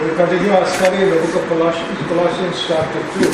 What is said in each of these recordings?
We continue our study in the book of Colossians, Colossians chapter 2,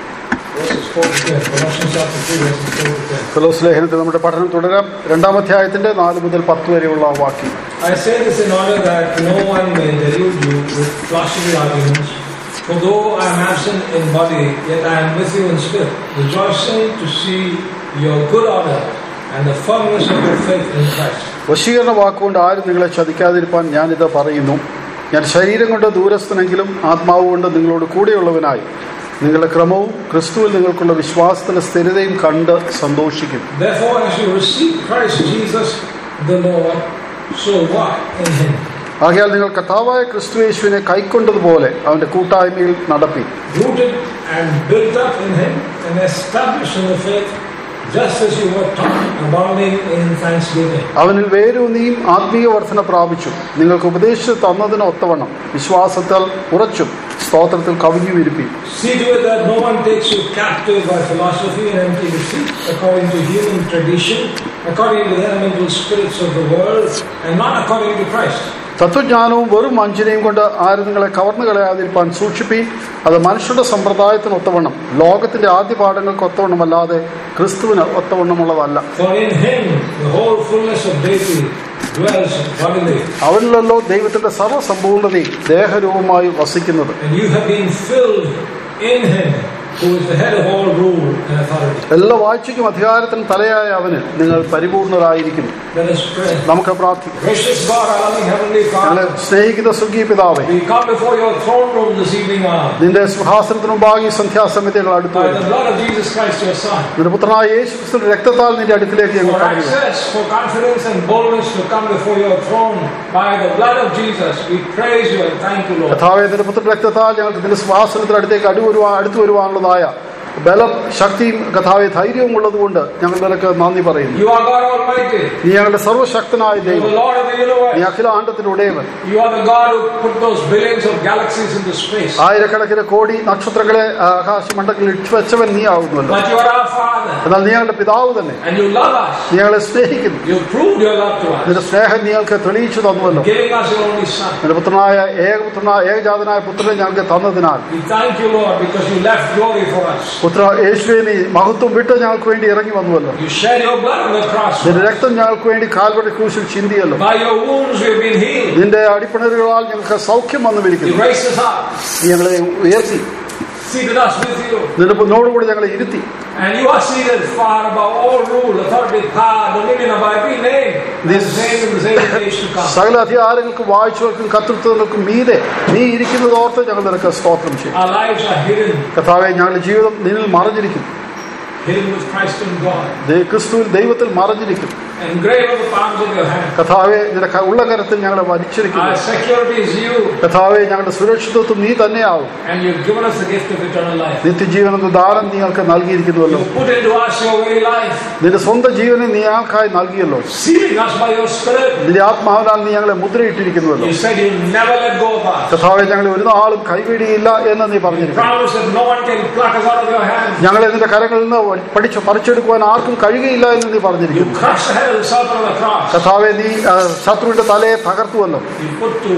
verses 4 to 10. Colossians chapter 2, verses 4 to 10. ഫിലോസ് ലേഖനത്തിൽ നമ്മുടെ പഠനം തുടരാം രണ്ടാം അധ്യായത്തിന്റെ നാല് മുതൽ പത്ത് വരെയുള്ള വാക്യം I say this in order that no one may delude you with philosophy arguments. For though I am absent in body, yet I am with you in spirit, rejoicing to see your good order and the firmness of your faith in Christ. വശീകരണ വാക്കുകൊണ്ട് ആരും നിങ്ങളെ ചതിക്കാതിരിപ്പാൻ ഞാനിത് പറയുന്നു ഞാൻ ശരീരം കൊണ്ട് ദൂരസ്ഥനെങ്കിലും ആത്മാവ് കൊണ്ട് നിങ്ങളോട് കൂടെയുള്ളവനായി നിങ്ങളുടെ ക്രമവും ക്രിസ്തുവിൽ നിങ്ങൾക്കുള്ള വിശ്വാസത്തിന്റെ സ്ഥിരതയും കണ്ട് സന്തോഷിക്കും Therefore, as you receive Christ Jesus the Lord, so walk in him, ആകയാൽ നിങ്ങൾ കഥാവായ ക്രിസ്തുയേശുവിനെ കൈക്കൊണ്ടതുപോലെ അവന്റെ കൂട്ടായ്മയിൽ നടപ്പി rooted and built up in him and established in the faith, just as you were taught, abounding in thanksgiving. അവനിൽ വേരൂന്നിയും ആത്മീയ വർധന പ്രാപിച്ചു നിങ്ങൾക്ക് ഉപദേശിച്ചു തന്നതിന് ഒത്തവണ്ണം വിശ്വാസത്താൽ ഉറച്ചും സ്തോത്രത്തിൽ കവിഞ്ഞു വിരിപ്പി See to it that no one takes you captive by philosophy and empty deceit, according to human tradition, according to the elemental spirits of the world, and not according to Christ. തത്വജ്ഞാനവും വെറും വഞ്ചനയും കൊണ്ട് ആരും നിങ്ങളെ കവർന്നു കളയാതിരിപ്പാൻ സൂക്ഷിപ്പീൻ അത് മനുഷ്യരുടെ സമ്പ്രദായത്തിന് ഒത്തവണ്ണം ലോകത്തിന്റെ ആദ്യ പാഠങ്ങൾക്ക് ഒത്തവണ്ണമല്ലാതെ ക്രിസ്തുവിന് ഒത്തവണ്ണമുള്ളതല്ല For in him the whole fullness of deity dwells bodily, അവനിലല്ലോ ദൈവത്തിന്റെ സർവ്വസമ്പൂർണതയും ദേഹരൂപമായി വസിക്കുന്നത് and you have been filled in him, who is the head of all rule and authority. എല്ലാ വാഴ്ചയ്ക്കും അധികാരത്തിനും തലയായ അവന് നിങ്ങൾ പരിപൂർണരായിരിക്കുന്നു Let us pray. നമുക്ക് പ്രാർത്ഥിക്കാം Gracious God, our loving Heavenly ഞങ്ങളെ Father, സ്നേഹിക്കുന്ന സ്വർഗീയ പിതാവേ we come before your throne room this evening hour. നിന്റെ സിംഹാസനത്തിന് മുമ്പാകെ ഈ സന്ധ്യാസമയത്ത് ഞങ്ങൾ അടുത്തു By വരുന്നു the blood of Jesus Christ, your Son. നിന്റെ പുത്രനായ യേശു ക്രിസ്തുവിന്റെ രക്തത്താൽ നിന്റെ അടുക്കിലേക്ക് ഞങ്ങൾ For കടന്നു വരുന്നു. access, for confidence and boldness to come before your throne by the blood of Jesus, we praise you and thank you, Lord. കഥാവെ നിന്റെ പുത്ര രക്തത്താൽ ഞങ്ങൾക്ക് നിന്റെ സിംഹാസനത്തിന് അടുത്തേക്ക് അടു വരുവാ അടുത്തു വരുവാനുള്ളതായ ബലം ശക്തിയും കഥാവെ ധൈര്യവും ഉള്ളതുകൊണ്ട് ഞങ്ങൾ നിനക്ക് നന്ദി പറയുന്നു You are God Almighty. നീ ഞങ്ങളുടെ സർവ്വശക്തനായ You are ദൈവം the Lord of the നീ universe. അഖിലാണ്ടത്തിന്റെ ഉടയവൻ You are the God who put those billions of galaxies into space. ആയിരക്കണക്കിന് കോടി നക്ഷത്രങ്ങളെ ആകാശമണ്ഡലത്തിൽ ഇട്ടുവെച്ചവൻ നീ ആകുന്നുവല്ലോ But you are our Father. എന്നാൽ നീ ഞങ്ങളുടെ പിതാവ് തന്നെ And you love us. നീ ഞങ്ങളെ സ്നേഹിക്കുന്നു You proved your love to us. നിന്റെ സ്നേഹം നീ ഞങ്ങൾക്ക് തെളിയിച്ചു തന്നുവല്ലോ Giving us your only Son. നിന്റെ പുത്രനായ ഏകപുത്രനായ ഏകജാതനായ പുത്രനെ ഞങ്ങൾക്ക് തന്നതിനാൽ We thank you, Lord, because you left glory for us. പുത്ര യേശുവെ നീ മഹത്വം വിട്ട് ഞങ്ങൾക്ക് വേണ്ടി ഇറങ്ങി വന്നുവല്ലോ You shed your blood on the cross. for നിന്റെ us. രക്തം ഞങ്ങൾക്ക് വേണ്ടി കാൽവടി ക്രൂശിൽ ചിന്തിയല്ലോ By your wounds we have been healed. നിന്റെ അടിപ്പിണരുകളാൽ ഞങ്ങൾക്ക് സൗഖ്യം വന്നു You വിരിക്കുന്നു raised us up. നീ ഞങ്ങളെ ഉയർത്തി Seated us with you. നിന്റെ മുന്നോടുകൂടി ഞങ്ങളെ ഇരുത്തി And you are seated far above all rule, authority, power, dominion, above every name. And the This- same in the same age to come. സകല അധികാരങ്ങൾക്കും വാഴ്ചകൾക്കും കർത്തൃത്വങ്ങൾക്കും മീതെ നീ ഇരിക്കുന്നത് ഓർത്ത് ഞങ്ങൾ നിനക്ക് സ്തോത്രം ചെയ്യും Our lives are hidden, കഥാവെ ഞങ്ങളുടെ ജീവിതം നിന്നിൽ മറഞ്ഞിരിക്കും hidden with Christ in God. ദൈ- ക്രിസ്തുവിൽ ദൈവത്തിൽ മറഞ്ഞിരിക്കും Engraved on the palms of your hand. കഥാവെ നിന്റെ ക- ഉള്ളകരത്തിൽ ഞങ്ങളെ വലിച്ചിരിക്കുന്നു Our security is you, കഥാവെ ഞങ്ങളുടെ സുരക്ഷിതത്വം നീ തന്നെയാവും and you've given us the gift of eternal life. നിത്യജീവൻ എന്ന ദാനം നീ ഞങ്ങൾക്ക് നൽകിയിരിക്കുന്നുവല്ലോ You put into us your very life, നിന്റെ സ്വന്തം ജീവനെ നീ ഞങ്ങൾക്കായി നൽകിയല്ലോ sealing us by your Spirit. നിന്റെ ആത്മാവിനാൽ നീ ഞങ്ങളെ മുദ്രയിട്ടിരിക്കുന്നുവല്ലോ You said you'll never let go of us. കഥാവെ ഞങ്ങളെ ഒരു നാളും കൈവിടിയില്ല എന്ന് നീ You പറഞ്ഞിരിക്കുന്നു promised that no one can pluck us out of your hand. ഞങ്ങളെ നിന്റെ കരങ്ങളിൽ നിന്ന് പഠിച്ച് പറിച്ചെടുക്കുവാൻ ആർക്കും കഴിയുകയില്ല എന്ന് നീ You പറഞ്ഞിരിക്കുന്നു crushed the head of the serpent on the cross. കഥാവെ നീ ആ, ശത്രുവിന്റെ തലയെ തകർത്തുവല്ലോ You put to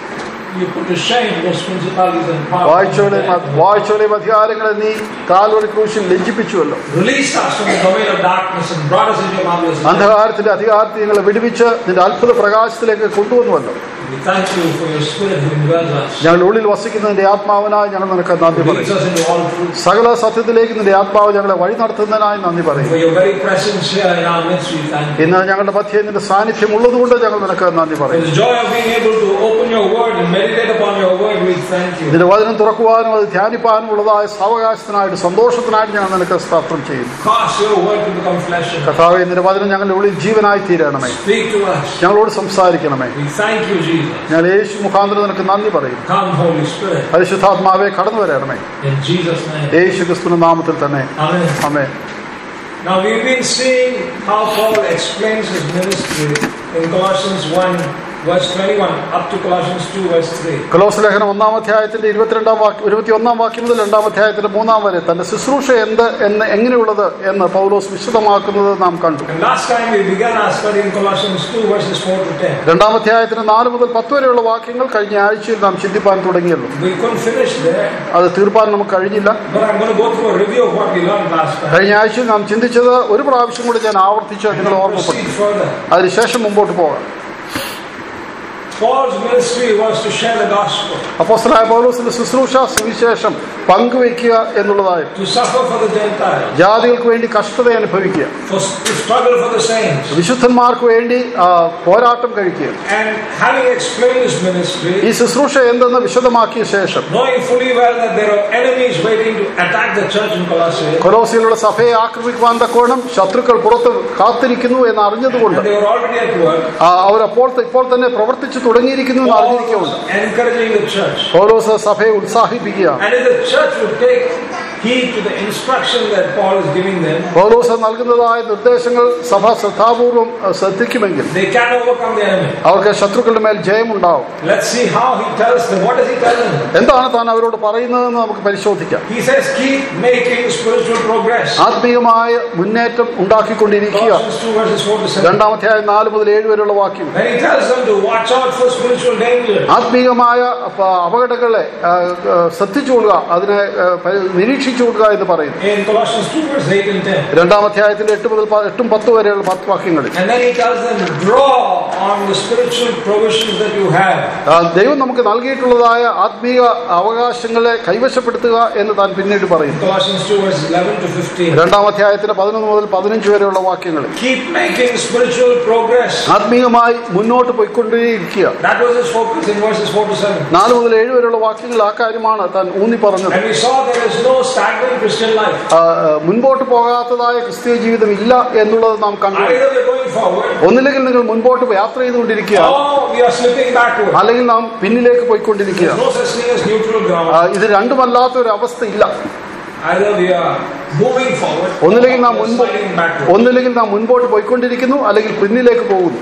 you put to shame those principalities and powers. വാഴ്ചകളെയും വാഴ്ചകളെയും അധികാരങ്ങളെ നീ കാൽവരി ക്രൂശിൽ ലജ്ജിപ്പിച്ചുവല്ലോ Released us from the domain of darkness and brought us into your marvelous light. അന്ധകാരത്തിന്റെ അധികാരത്തെ ഞങ്ങളെ വിടുവിച്ച് നിന്റെ അത്ഭുത പ്രകാശത്തിലേക്ക് കൊണ്ടുവന്നുവല്ലോ We thank you for your spirit who indwells us. ഞങ്ങളുടെ ഉള്ളിൽ വസിക്കുന്നതിന്റെ ആത്മാവിനായി ഞങ്ങൾ നിനക്ക് നന്ദി Leads പറയും us into all truth. സകല സത്യത്തിലേക്ക് നിന്റെ ആത്മാവ് ഞങ്ങളെ വഴി നടത്തുന്നതിനായി നന്ദി പറയും For your very presence here in our midst, we thank you. ഇന്ന് ഞങ്ങളുടെ മധ്യേ നിന്റെ സാന്നിധ്യം ഉള്ളതുകൊണ്ട് ഞങ്ങൾ നിനക്ക് നന്ദി For പറയും the joy of being able to open your word and meditate upon your word, we thank you. നിന്റെ വചനം തുറക്കുവാനും അത് ധ്യാനിപ്പാനും ഉള്ളതായ സാവകാശത്തിനായിട്ട് സന്തോഷത്തിനായിട്ട് ഞങ്ങൾ നിനക്ക് സ്തോത്രം ചെയ്യുന്നു Cause your word to become flesh and blood. കഥാവെ നിന്റെ വചനം ഞങ്ങളുടെ ഉള്ളിൽ ജീവനായി തീരണമേ Speak to us. ഞങ്ങളോട് സംസാരിക്കണമേ We thank you, Jesus. ഞാൻ യേശു മുഖാന്തരം നിനക്ക് നന്ദി പറയും Come, Holy Spirit. പരിശുദ്ധാത്മാവെ കടന്നു വരണമേ In Jesus' name. യേശു ക്രിസ്തുവിന്റെ നാമത്തിൽ തന്നെ Amen. അമേ Now we've been seeing how Paul explains his ministry in Colossians 1 verse 21 up to Colossians 2, verse 3. കൊലോസ് ലേഖനം ഒന്നാം അധ്യായത്തിന്റെ ഇരുപത്തിരണ്ടാം വാക്യം ഇരുപത്തിയൊന്നാം വാക്യം മുതൽ രണ്ടാം അധ്യായത്തിന്റെ മൂന്നാം വരെ തന്റെ ശുശ്രൂഷ എന്ത് എന്ന് എങ്ങനെയുള്ളത് എന്ന് പൗലോസ് വിശദമാക്കുന്നത് നാം കണ്ടു And last time we began our study in Colossians 2, verses 4 to 10. രണ്ടാം അധ്യായത്തിന് നാല് മുതൽ പത്ത് വരെയുള്ള വാക്യങ്ങൾ കഴിഞ്ഞ ആഴ്ചയിൽ നാം ചിന്തിപ്പാൻ തുടങ്ങിയല്ലോ We couldn't finish there, അത് തീർപ്പാൻ നമുക്ക് കഴിഞ്ഞില്ല but I'm going to go through a review of what we learned last time. കഴിഞ്ഞ ആഴ്ചയിൽ നാം ചിന്തിച്ചത് ഒരു പ്രാവശ്യം കൂടി ഞാൻ ആവർത്തിച്ച് നിങ്ങൾ ഓർമ്മപ്പെടും Proceed further. അതിനുശേഷം മുമ്പോട്ട് പോകാം Paul's ministry was to share the gospel, അപ്പോസ്തലനായ പൗലോസിന്റെ ശുശ്രൂഷ സുവിശേഷം പങ്കുവയ്ക്കുക എന്നുള്ളതായിരുന്നു to suffer for the Gentiles, ജാതികൾക്ക് വേണ്ടി കഷ്ടത അനുഭവിക്കുക for, to struggle for the saints. വിശുദ്ധന്മാർക്ക് വേണ്ടി ആ, പോരാട്ടം കഴിക്കുക And having explained his ministry, ഈ ശുശ്രൂഷ എന്തെന്ന് വിശദമാക്കിയ ശേഷം knowing fully well that there are enemies waiting to attack the church in Colossae, കൊലോസിയിലുള്ള സഭയെ ആക്രമിക്കുവാൻ തക്കോണം ശത്രുക്കൾ പുറത്ത് കാത്തിരിക്കുന്നു എന്ന് അറിഞ്ഞതുകൊണ്ട് and they were already at work, ആ, അവരപ്പോൾ ഇപ്പോൾ തന്നെ പ്രവർത്തിച്ചു തുടങ്ങിയിരിക്കുന്നു എന്ന് Paul അറിഞ്ഞിരിക്കുന്നുണ്ട് was encouraging the church. പൗലോസ് സഭയെ ഉത്സാഹിപ്പിക്കുകയാണ് And if the church would take heed to the instruction that Paul is giving them, പൗലോസ് നൽകുന്നതായ നിർദ്ദേശങ്ങൾ സഭ ശ്രദ്ധാപൂർവം അഹ്, ശ്രദ്ധിക്കുമെങ്കിൽ they can overcome the enemy. അവർക്ക് ശത്രുക്കളുടെ മേൽ ജയമുണ്ടാവും Let's see how he tells them. What does he tell them? എന്താണ് താൻ അവരോട് പറയുന്നതെന്ന് നമുക്ക് പരിശോധിക്കാം He says, keep making spiritual progress. ആത്മീയമായ മുന്നേറ്റം ഉണ്ടാക്കിക്കൊണ്ടിരിക്കുക Colossians 2 verses 4 to 7. രണ്ടാമധ്യായം നാല് മുതൽ ഏഴ് വരെയുള്ള വാക്യം And he tells them to watch out for spiritual danger. ആത്മീയമായ പ- അപകടങ്ങളെ ആ, ആ, ശ്രദ്ധിച്ചുകൊള്ളുക അതിനെ ആ, പരി- നിരീക്ഷിച്ചുകൊള്ളുക എന്ന് പറയുന്നു In Colossians 2 verse 8 and 10. രണ്ടാമധ്യായത്തിന്റെ എട്ട് മുതൽ പ- എട്ടും പത്ത് വരെയുള്ള പത്ത് വാക്യങ്ങളിൽ And then he tells them to draw on the spiritual provisions that you have. ആ, ദൈവം നമുക്ക് നൽകിയിട്ടുള്ളതായ ആത്മീയ അവകാശങ്ങളെ കൈവശപ്പെടുത്തുക എന്ന് താൻ പിന്നീട് പറയുന്നു Colossians 2 verses 11 to 15. രണ്ടാമധ്യായത്തിന്റെ പതിനൊന്ന് മുതൽ പതിനഞ്ച് വരെയുള്ള വാക്യങ്ങളിൽ Keep making spiritual progress. ആത്മീയമായി മുന്നോട്ട് പോയിക്കൊണ്ടേയിരിക്കുക That was his focus in verses 4 to 7. നാല് മുതൽ ഏഴ് വരെയുള്ള വാക്യങ്ങൾ ആ കാര്യമാണ് താൻ ഊന്നി പറഞ്ഞത് And we saw there is no stagnant Christian life. ആ, ആ, മുൻപോട്ട് പോകാത്തതായ ക്രിസ്തീയ ജീവിതം ഇല്ല എന്നുള്ളത് നാം കണ്ടു Either we're going forward ഒന്നില്ലെങ്കിൽ നിങ്ങൾ മുൻപോട്ട് യാത്ര ചെയ്തുകൊണ്ടിരിക്കുക or we are slipping backward. അല്ലെങ്കിൽ നാം പിന്നിലേക്ക് പോയിക്കൊണ്ടിരിക്കുക There's no such thing as neutral ആ, ground. ഇത് രണ്ടുമല്ലാത്ത ഒരു അവസ്ഥ ഇല്ല Either we are moving forward or we ഒന്നില്ലെങ്കിൽ നാം are മുൻപ് sliding backward. ഒന്നില്ലെങ്കിൽ നാം മുൻപോട്ട് പോയിക്കൊണ്ടിരിക്കുന്നു അല്ലെങ്കിൽ പിന്നിലേക്ക് പോകുന്നു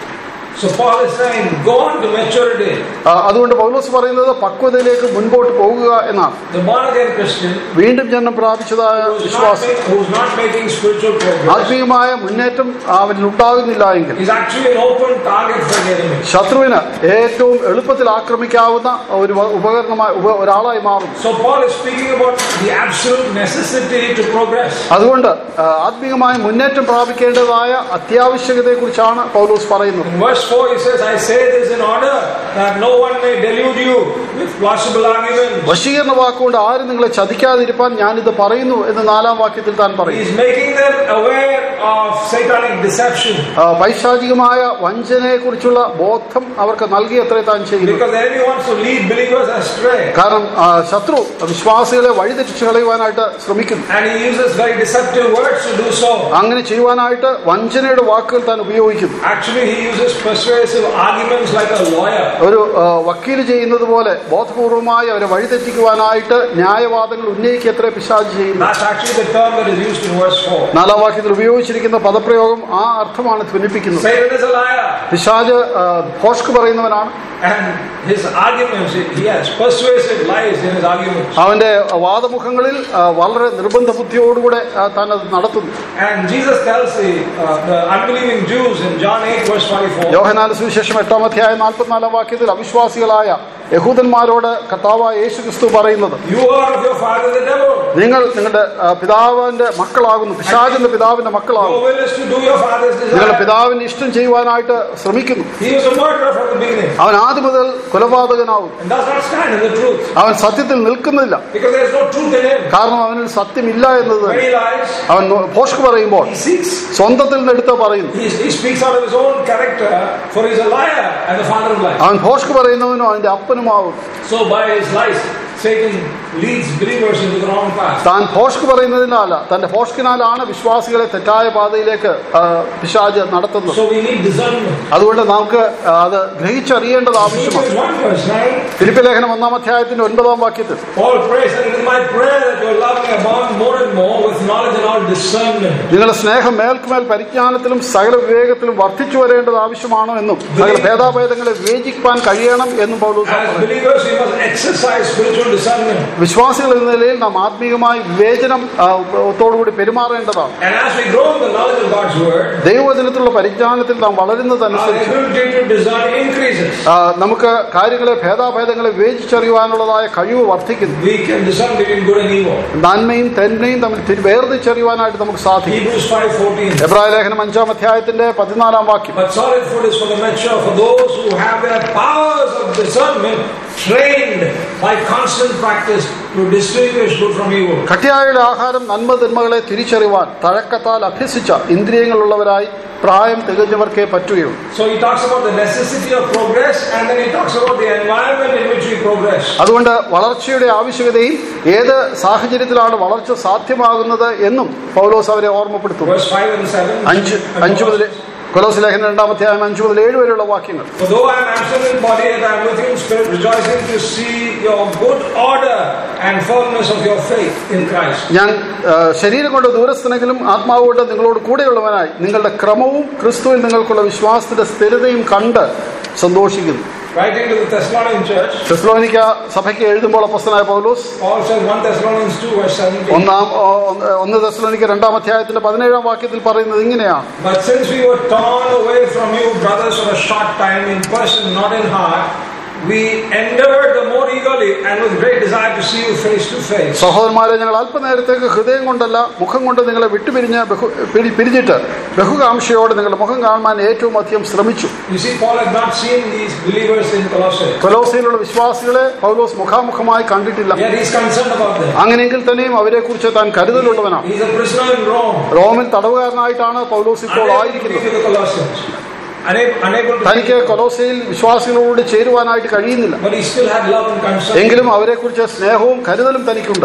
So Paul is saying, go on to maturity. ആ, അതുകൊണ്ട് പൗലോസ് പറയുന്നത് പക്വതയിലേക്ക് മുൻപോട്ട് പോകുക എന്നാണ് The born again Christian വീണ്ടും ജന്മം പ്രാപിച്ചതായ who's not, വിശ്വാസം make, who's not making spiritual progress ആത്മീയമായ മുന്നേറ്റം അവനിൽ ഉണ്ടാകുന്നില്ല എങ്കിൽ is actually an open target for the enemy. ശത്രുവിന് ഏറ്റവും എളുപ്പത്തിൽ ആക്രമിക്കാവുന്ന ഒരു വ- ഉപകരണമായി ഉപ- ഒരാളായി മാറും So Paul is speaking about the absolute necessity to progress. അതുകൊണ്ട് ആ, ആത്മീയമായ മുന്നേറ്റം പ്രാപിക്കേണ്ടതായ അത്യാവശ്യകതയെക്കുറിച്ചാണ് പൗലോസ് പറയുന്നത് In verse 4 he says, I say this in order that no one may delude you with plausible arguments. വശീകരണ വാക്കുകൊണ്ട് ആരും നിങ്ങളെ ചതിക്കാതിരിപ്പാൻ ഞാനിത് പറയുന്നു എന്ന് നാലാം വാക്യത്തിൽ താൻ പറയും He's making them aware of satanic deception. ആ, പൈശാചികമായ വഞ്ചനയെക്കുറിച്ചുള്ള ബോധം അവർക്ക് നൽകിയത്രേ താൻ ചെയ്യുന്നു Because the enemy wants to lead believers astray. കാരണം ആ, ശത്രു വിശ്വാസികളെ വഴിതെറ്റിച്ചു കളയുവാനായിട്ട് ശ്രമിക്കുന്നു And he uses very deceptive words to do so. അങ്ങനെ ചെയ്യുവാനായിട്ട് വഞ്ചനയുടെ വാക്കുകൾ താൻ ഉപയോഗിക്കുന്നു Actually, he uses persuasive arguments like a lawyer. ഒരു ആ, വക്കീല് ചെയ്യുന്നത് പോലെ ബോധപൂർവമായി അവരെ വഴിതെറ്റിക്കുവാനായിട്ട് ന്യായവാദങ്ങൾ ഉന്നയിക്കത്രേ പിശാജ് ചെയ്യുന്നു That's actually the term that is used in verse 4. നാലാം വാക്യത്തിൽ ഉപയോഗിച്ചിരിക്കുന്ന പദപ്രയോഗം ആ അർത്ഥമാണ് ധ്വനിപ്പിക്കുന്നത് Satan is a liar. പിശാജ് ആ, ഭോഷ്ക് പറയുന്നവനാണ് And his arguments, he has persuasive lies in his arguments. അവന്റെ വാദമുഖങ്ങളിൽ ആ, വളരെ നിർബന്ധ ബുദ്ധിയോടുകൂടെ ആ, താൻ അത് നടത്തുന്നു And Jesus tells the, uh, the unbelieving Jews in John 8, verse 44, യോഹനാന സുവിശേഷം എട്ടാം അധ്യായം നാൽപ്പത്തിനാലാം വാക്യത്തിൽ അവിശ്വാസികളായ യഹൂദന്മാരോട് കർത്താവായ യേശു ക്രിസ്തു പറയുന്നത് You are of your father the devil. നിങ്ങൾ നിങ്ങളുടെ ആ, പിതാവിന്റെ മക്കളാകുന്നു പിശാചിന്റെ പിതാവിന്റെ Your മക്കളാകുന്നു will is to do your father's നിങ്ങളുടെ desire. പിതാവിന്റെ ഇഷ്ടം ചെയ്യുവാനായിട്ട് ശ്രമിക്കുന്നു He was a murderer from the beginning അവൻ ആദ്യം മുതൽ കൊലപാതകനാവും and does not stand in the truth അവൻ സത്യത്തിൽ നിൽക്കുന്നില്ല because there is no truth in him. കാരണം അവനിൽ സത്യമില്ല എന്നത് When തന്നെ he lies, അവൻ ഭോഷ്ക് പറയുമ്പോൾ he seeks. സ്വന്തത്തിൽ നിന്ന് എടുത്ത് പറയുന്നു He, he speaks out of his own character, for he's a liar and the father of lies. അവൻ ഭോഷ്ക് പറയുന്നവനും അവന്റെ അപ്പനുമാവും So by his lies, Satan leads believers into the wrong path. താൻ ഭോഷ്ക് പറയുന്നതിനല്ല തന്റെ ഭോഷ്കിനാലാണ് വിശ്വാസികളെ തെറ്റായ പാതയിലേക്ക് ആ, പിശാജ് നടത്തുന്നത് So we need discernment. അതുകൊണ്ട് നമുക്ക് അത് ഗ്രഹിച്ചറിയേണ്ടത് ആവശ്യമാണ് Philippians 1 verse 9, ഫിലിപ്പ് ലേഖനം ഒന്നാം അധ്യായത്തിന്റെ ഒൻപതാം വാക്യത്തിൽ Paul prays that it is my prayer that your love may abound more and more with knowledge and all discernment. നിങ്ങളുടെ സ്നേഹം മേൽക്കുമേൽ പരിജ്ഞാനത്തിലും സകല വിവേകത്തിലും വർദ്ധിച്ചു വരേണ്ടത് ആവശ്യമാണോ എന്നും സകല ഭേദാഭേദങ്ങളെ വിവേചിക്കാൻ കഴിയണം എന്നും പൗലോസ് As പറയുന്നു believers, we must exercise spiritual discernment. വിശ്വാസികൾ എന്ന നിലയിൽ നാം ആത്മീയമായി വിവേചനം ആ, ത്തോടുകൂടി പെരുമാറേണ്ടതാണ് And as we grow in the knowledge of God's word, ദൈവവചനത്തിലുള്ള പരിജ്ഞാനത്തിൽ നാം our വളരുന്നതനുസരിച്ച് ability to discern increases. ആ, നമുക്ക് കാര്യങ്ങളെ ഭേദാഭേദങ്ങളെ വിവേചിച്ചറിയുവാനുള്ളതായ കഴിവ് വർദ്ധിക്കുന്നു We can discern between good and evil. നന്മയും തെന്മയും തമ്മിൽ തിരി- വേർതിരിച്ചറിയുവാനായിട്ട് നമുക്ക് സാധിക്കും Hebrews 5.14 എബ്രായ ലേഖനം അഞ്ചാം അധ്യായത്തിന്റെ പതിനാലാം വാക്യം But solid food is for the mature, for those who have their powers of discernment trained by constant practice to distinguish good from evil. കട്ടിയായുടെ ആഹാരം നന്മ തിന്മകളെ തിരിച്ചറിയുവാൻ തഴക്കത്താൽ അഭ്യസിച്ച ഇന്ദ്രിയങ്ങളുള്ളവരായി പ്രായം തികഞ്ഞവർക്കേ പറ്റുകയുള്ളൂ So he talks about the necessity of progress and then he talks about the environment in which we progress. അതുകൊണ്ട് വളർച്ചയുടെ ആവശ്യകതയും ഏത് സാഹചര്യത്തിലാണ് വളർച്ച സാധ്യമാകുന്നത് എന്നും പൗലോസ് അവരെ ഓർമ്മപ്പെടുത്തുന്നു Verse 5 and 7. അഞ്ച് അഞ്ചു മുതൽ കൊലോസ് ലേഖനം രണ്ടാം അധ്യായം അഞ്ചു മുതൽ ഏഴ് വരെയുള്ള വാക്യങ്ങൾ For though I am absent in body, yet I am with you in spirit, rejoicing to see your good order and firmness of your faith in Christ. ഞാൻ ആ, ശരീരം കൊണ്ട് ദൂരസ്ഥനെങ്കിലും ആത്മാവ് കൊണ്ട് നിങ്ങളോട് കൂടെയുള്ളവനായി നിങ്ങളുടെ ക്രമവും ക്രിസ്തുവിൽ നിങ്ങൾക്കുള്ള വിശ്വാസത്തിന്റെ സ്ഥിരതയും കണ്ട് സന്തോഷിക്കുന്നു Writing to the Thessalonian church, Thessalonica സഭയ്ക്ക് എഴുതുമ്പോൾ അപ്പസ്തനായ പൗലോസ് Paul says 1 Thessalonians 2 verse 17. ഒന്നാം ഓ- ഒന്ന് ഒന്ന് തെസ്ലോനിക്ക രണ്ടാം അധ്യായത്തിന്റെ പതിനേഴാം വാക്യത്തിൽ പറയുന്നത് ഇങ്ങനെയാണ് But since we were torn away from you, brothers, for a short time in person, not in heart, we endeavored the more eagerly and with great desire to see you face to face. സഹോദരന്മാരെ ഞങ്ങൾ അല്പനേരത്തേക്ക് ഹൃദയം കൊണ്ടല്ല മുഖം കൊണ്ട് നിങ്ങളെ വിട്ടുപിരിഞ്ഞ് ബഹു പിരി- പിരിഞ്ഞിട്ട് ബഹുകാംക്ഷയോടെ നിങ്ങളുടെ മുഖം കാണുവാൻ ഏറ്റവും അധികം ശ്രമിച്ചു You see, Paul had not seen these believers in Colossae. കൊലോസയിലുള്ള വിശ്വാസികളെ പൗലോസ് മുഖാമുഖമായി കണ്ടിട്ടില്ല Yet he's concerned about them. അങ്ങനെയെങ്കിൽ തന്നെയും അവരെ കുറിച്ച് താൻ കരുതലുള്ളവനാണ് He's a prisoner in Rome. റോമിൽ തടവുകാരനായിട്ടാണ് പൗലോസ് ഇപ്പോൾ Unable to ആയിരിക്കുന്നത് be with the Colossians. Unable, unable to തനിക്ക് കൊലോസയിൽ വിശ്വാസികളോട് ചേരുവാനായിട്ട് കഴിയുന്നില്ല but he still had love and concern. എങ്കിലും അവരെക്കുറിച്ച് സ്നേഹവും കരുതലും തനിക്കുണ്ട്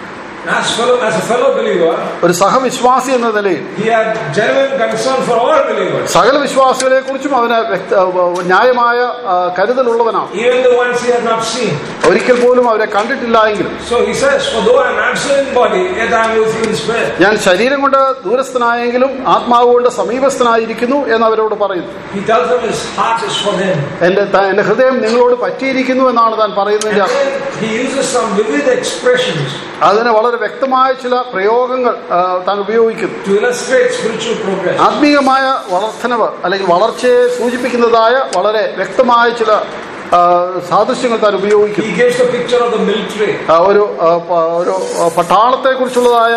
As, fellow, as a fellow believer, ഒരു സഹവിശ്വാസി എന്ന നിലയിൽ he had genuine concern for all believers. സകല വിശ്വാസികളെ കുറിച്ചും അവന് വ്യക്ത ന്യായമായ ആ, കരുതലുള്ളവനാണ് Even the ones he had not seen. ഒരിക്കൽ പോലും അവരെ കണ്ടിട്ടില്ല എങ്കിലും So he says, For though I am absent in body, yet I am with you in spirit. ഞാൻ ശരീരം കൊണ്ട് ദൂരസ്ഥനായെങ്കിലും ആത്മാവ് കൊണ്ട് സമീപസ്ഥനായിരിക്കുന്നു എന്ന് അവരോട് പറയുന്നു He tells them his heart is for them. എന്റെ ത- എന്റെ ഹൃദയം നിങ്ങളോട് പറ്റിയിരിക്കുന്നു എന്നാണ് താൻ And പറയുന്നതിന്റെ അർത്ഥം. then he uses some vivid expressions അതിന് വളരെ വ്യക്തമായ ചില പ്രയോഗങ്ങൾ ആ, താൻ ഉപയോഗിക്കുന്നു to illustrate spiritual progress. ആത്മീയമായ വളർത്തനവ് അല്ലെങ്കിൽ വളർച്ചയെ സൂചിപ്പിക്കുന്നതായ വളരെ വ്യക്തമായ ചില ആ, സാദൃശ്യങ്ങൾ താൻ ഉപയോഗിക്കുന്നു He gives the picture of the military. ആ, ഒരു ആ, പ- ഒരു പട്ടാളത്തെ കുറിച്ചുള്ളതായ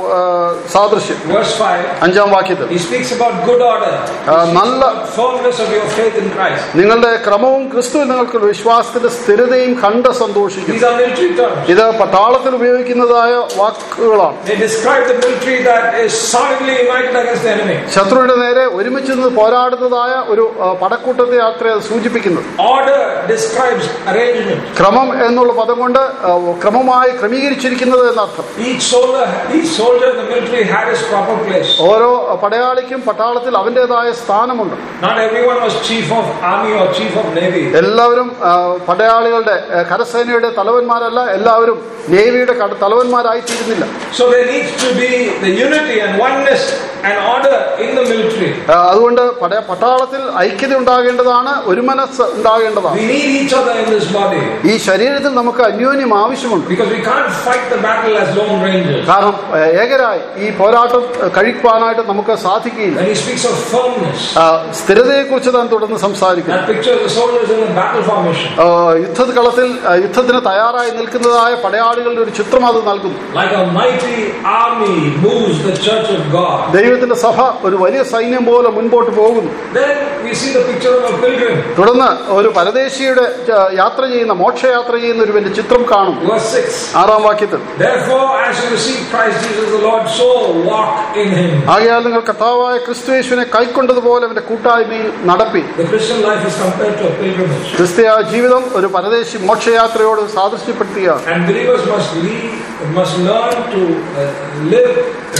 സാദൃശ്യം Verse 5, അഞ്ചാം വാക്യത്തിൽ he speaks about good order. He Uh, speaks നല്ല- about firmness of your faith in Christ. നിങ്ങളുടെ ക്രമവും ക്രിസ്തുവിൽ നിങ്ങൾക്കുള്ള വിശ്വാസത്തിന്റെ സ്ഥിരതയും കണ്ട് സന്തോഷിക്കുന്നു These are military terms. ഇത് പട്ടാളത്തിൽ ഉപയോഗിക്കുന്നതായ വാക്കുകളാണ് They describe the military that is solidly united against the enemy. ശത്രുവിന്റെ നേരെ ഒരുമിച്ച് നിന്ന് പോരാടുന്നതായ ഒരു ആ, പടക്കൂട്ടത്തെ യാത്ര സൂചിപ്പിക്കുന്നത് Order describes arrangement. ക്രമം എന്നുള്ള പദം കൊണ്ട് ആ, ക്രമമായി ക്രമീകരിച്ചിരിക്കുന്നത് എന്നർത്ഥം Each soldier, each soldier in the military had his proper place. ഓരോ പടയാളിക്കും പട്ടാളത്തിൽ അവന്റേതായ സ്ഥാനമുണ്ട് Not everyone was chief of army or chief of navy. എല്ലാവരും ആ, പടയാളികളുടെ ആ, കരസേനയുടെ തലവന്മാരല്ല എല്ലാവരും നേവിയുടെ കട- തലവന്മാരായി തീരുന്നില്ല So there needs to be the unity and oneness and order in the military. ആ, അതുകൊണ്ട് പട- പട്ടാളത്തിൽ ഐക്യത ഉണ്ടാകേണ്ടതാണ് ഒരു മനസ്സ് ഉണ്ടാകേണ്ടതാണ് We need each other in this body ഈ ശരീരത്തിൽ നമുക്ക് അന്യോന്യം ആവശ്യമുണ്ട് because we can't fight the battle as lone rangers. കാരണം ആ, ഏകരായി ഈ പോരാട്ടം ആ, കഴിക്കുവാനായിട്ട് നമുക്ക് സാധിക്കുകയില്ല And he speaks of firmness. ആ, സ്ഥിരതയെക്കുറിച്ച് താൻ തുടർന്ന് സംസാരിക്കുന്നു That pictures the soldiers in a battle formation. ആ, യുദ്ധകളത്തിൽ ആ, യുദ്ധത്തിന് തയ്യാറായി നിൽക്കുന്നതായ പടയാളികളുടെ ഒരു ചിത്രം അത് നൽകുന്നു Like a mighty army moves the church of God. ദൈവത്തിന്റെ സഭ ഒരു വലിയ സൈന്യം പോലെ മുൻപോട്ട് പോകുന്നു Then we see the picture of a pilgrim. തുടർന്ന് ഒരു പരദേശിയുടെ ആ, യാത്ര ചെയ്യുന്ന മോക്ഷയാത്ര ചെയ്യുന്ന ഒരുവന്റെ ചിത്രം കാണും Verse 6. ആറാം വാക്യത്തിൽ Therefore, as you receive Christ Jesus the Lord, so walk in him. ആകയാൽ നിങ്ങൾ കർത്താവായ ക്രിസ്തുയേശുവിനെ കൈക്കൊണ്ടതുപോലെ അവന്റെ കൂട്ടായ്മയിൽ നടപ്പി The Christian life is compared to a pilgrimage. ക്രിസ്തീയ ജീവിതം ഒരു പരദേശി മോക്ഷയാത്രയോട് സാദൃശ്യപ്പെടുത്തുകയാണ് And believers must lead, must learn to uh, live,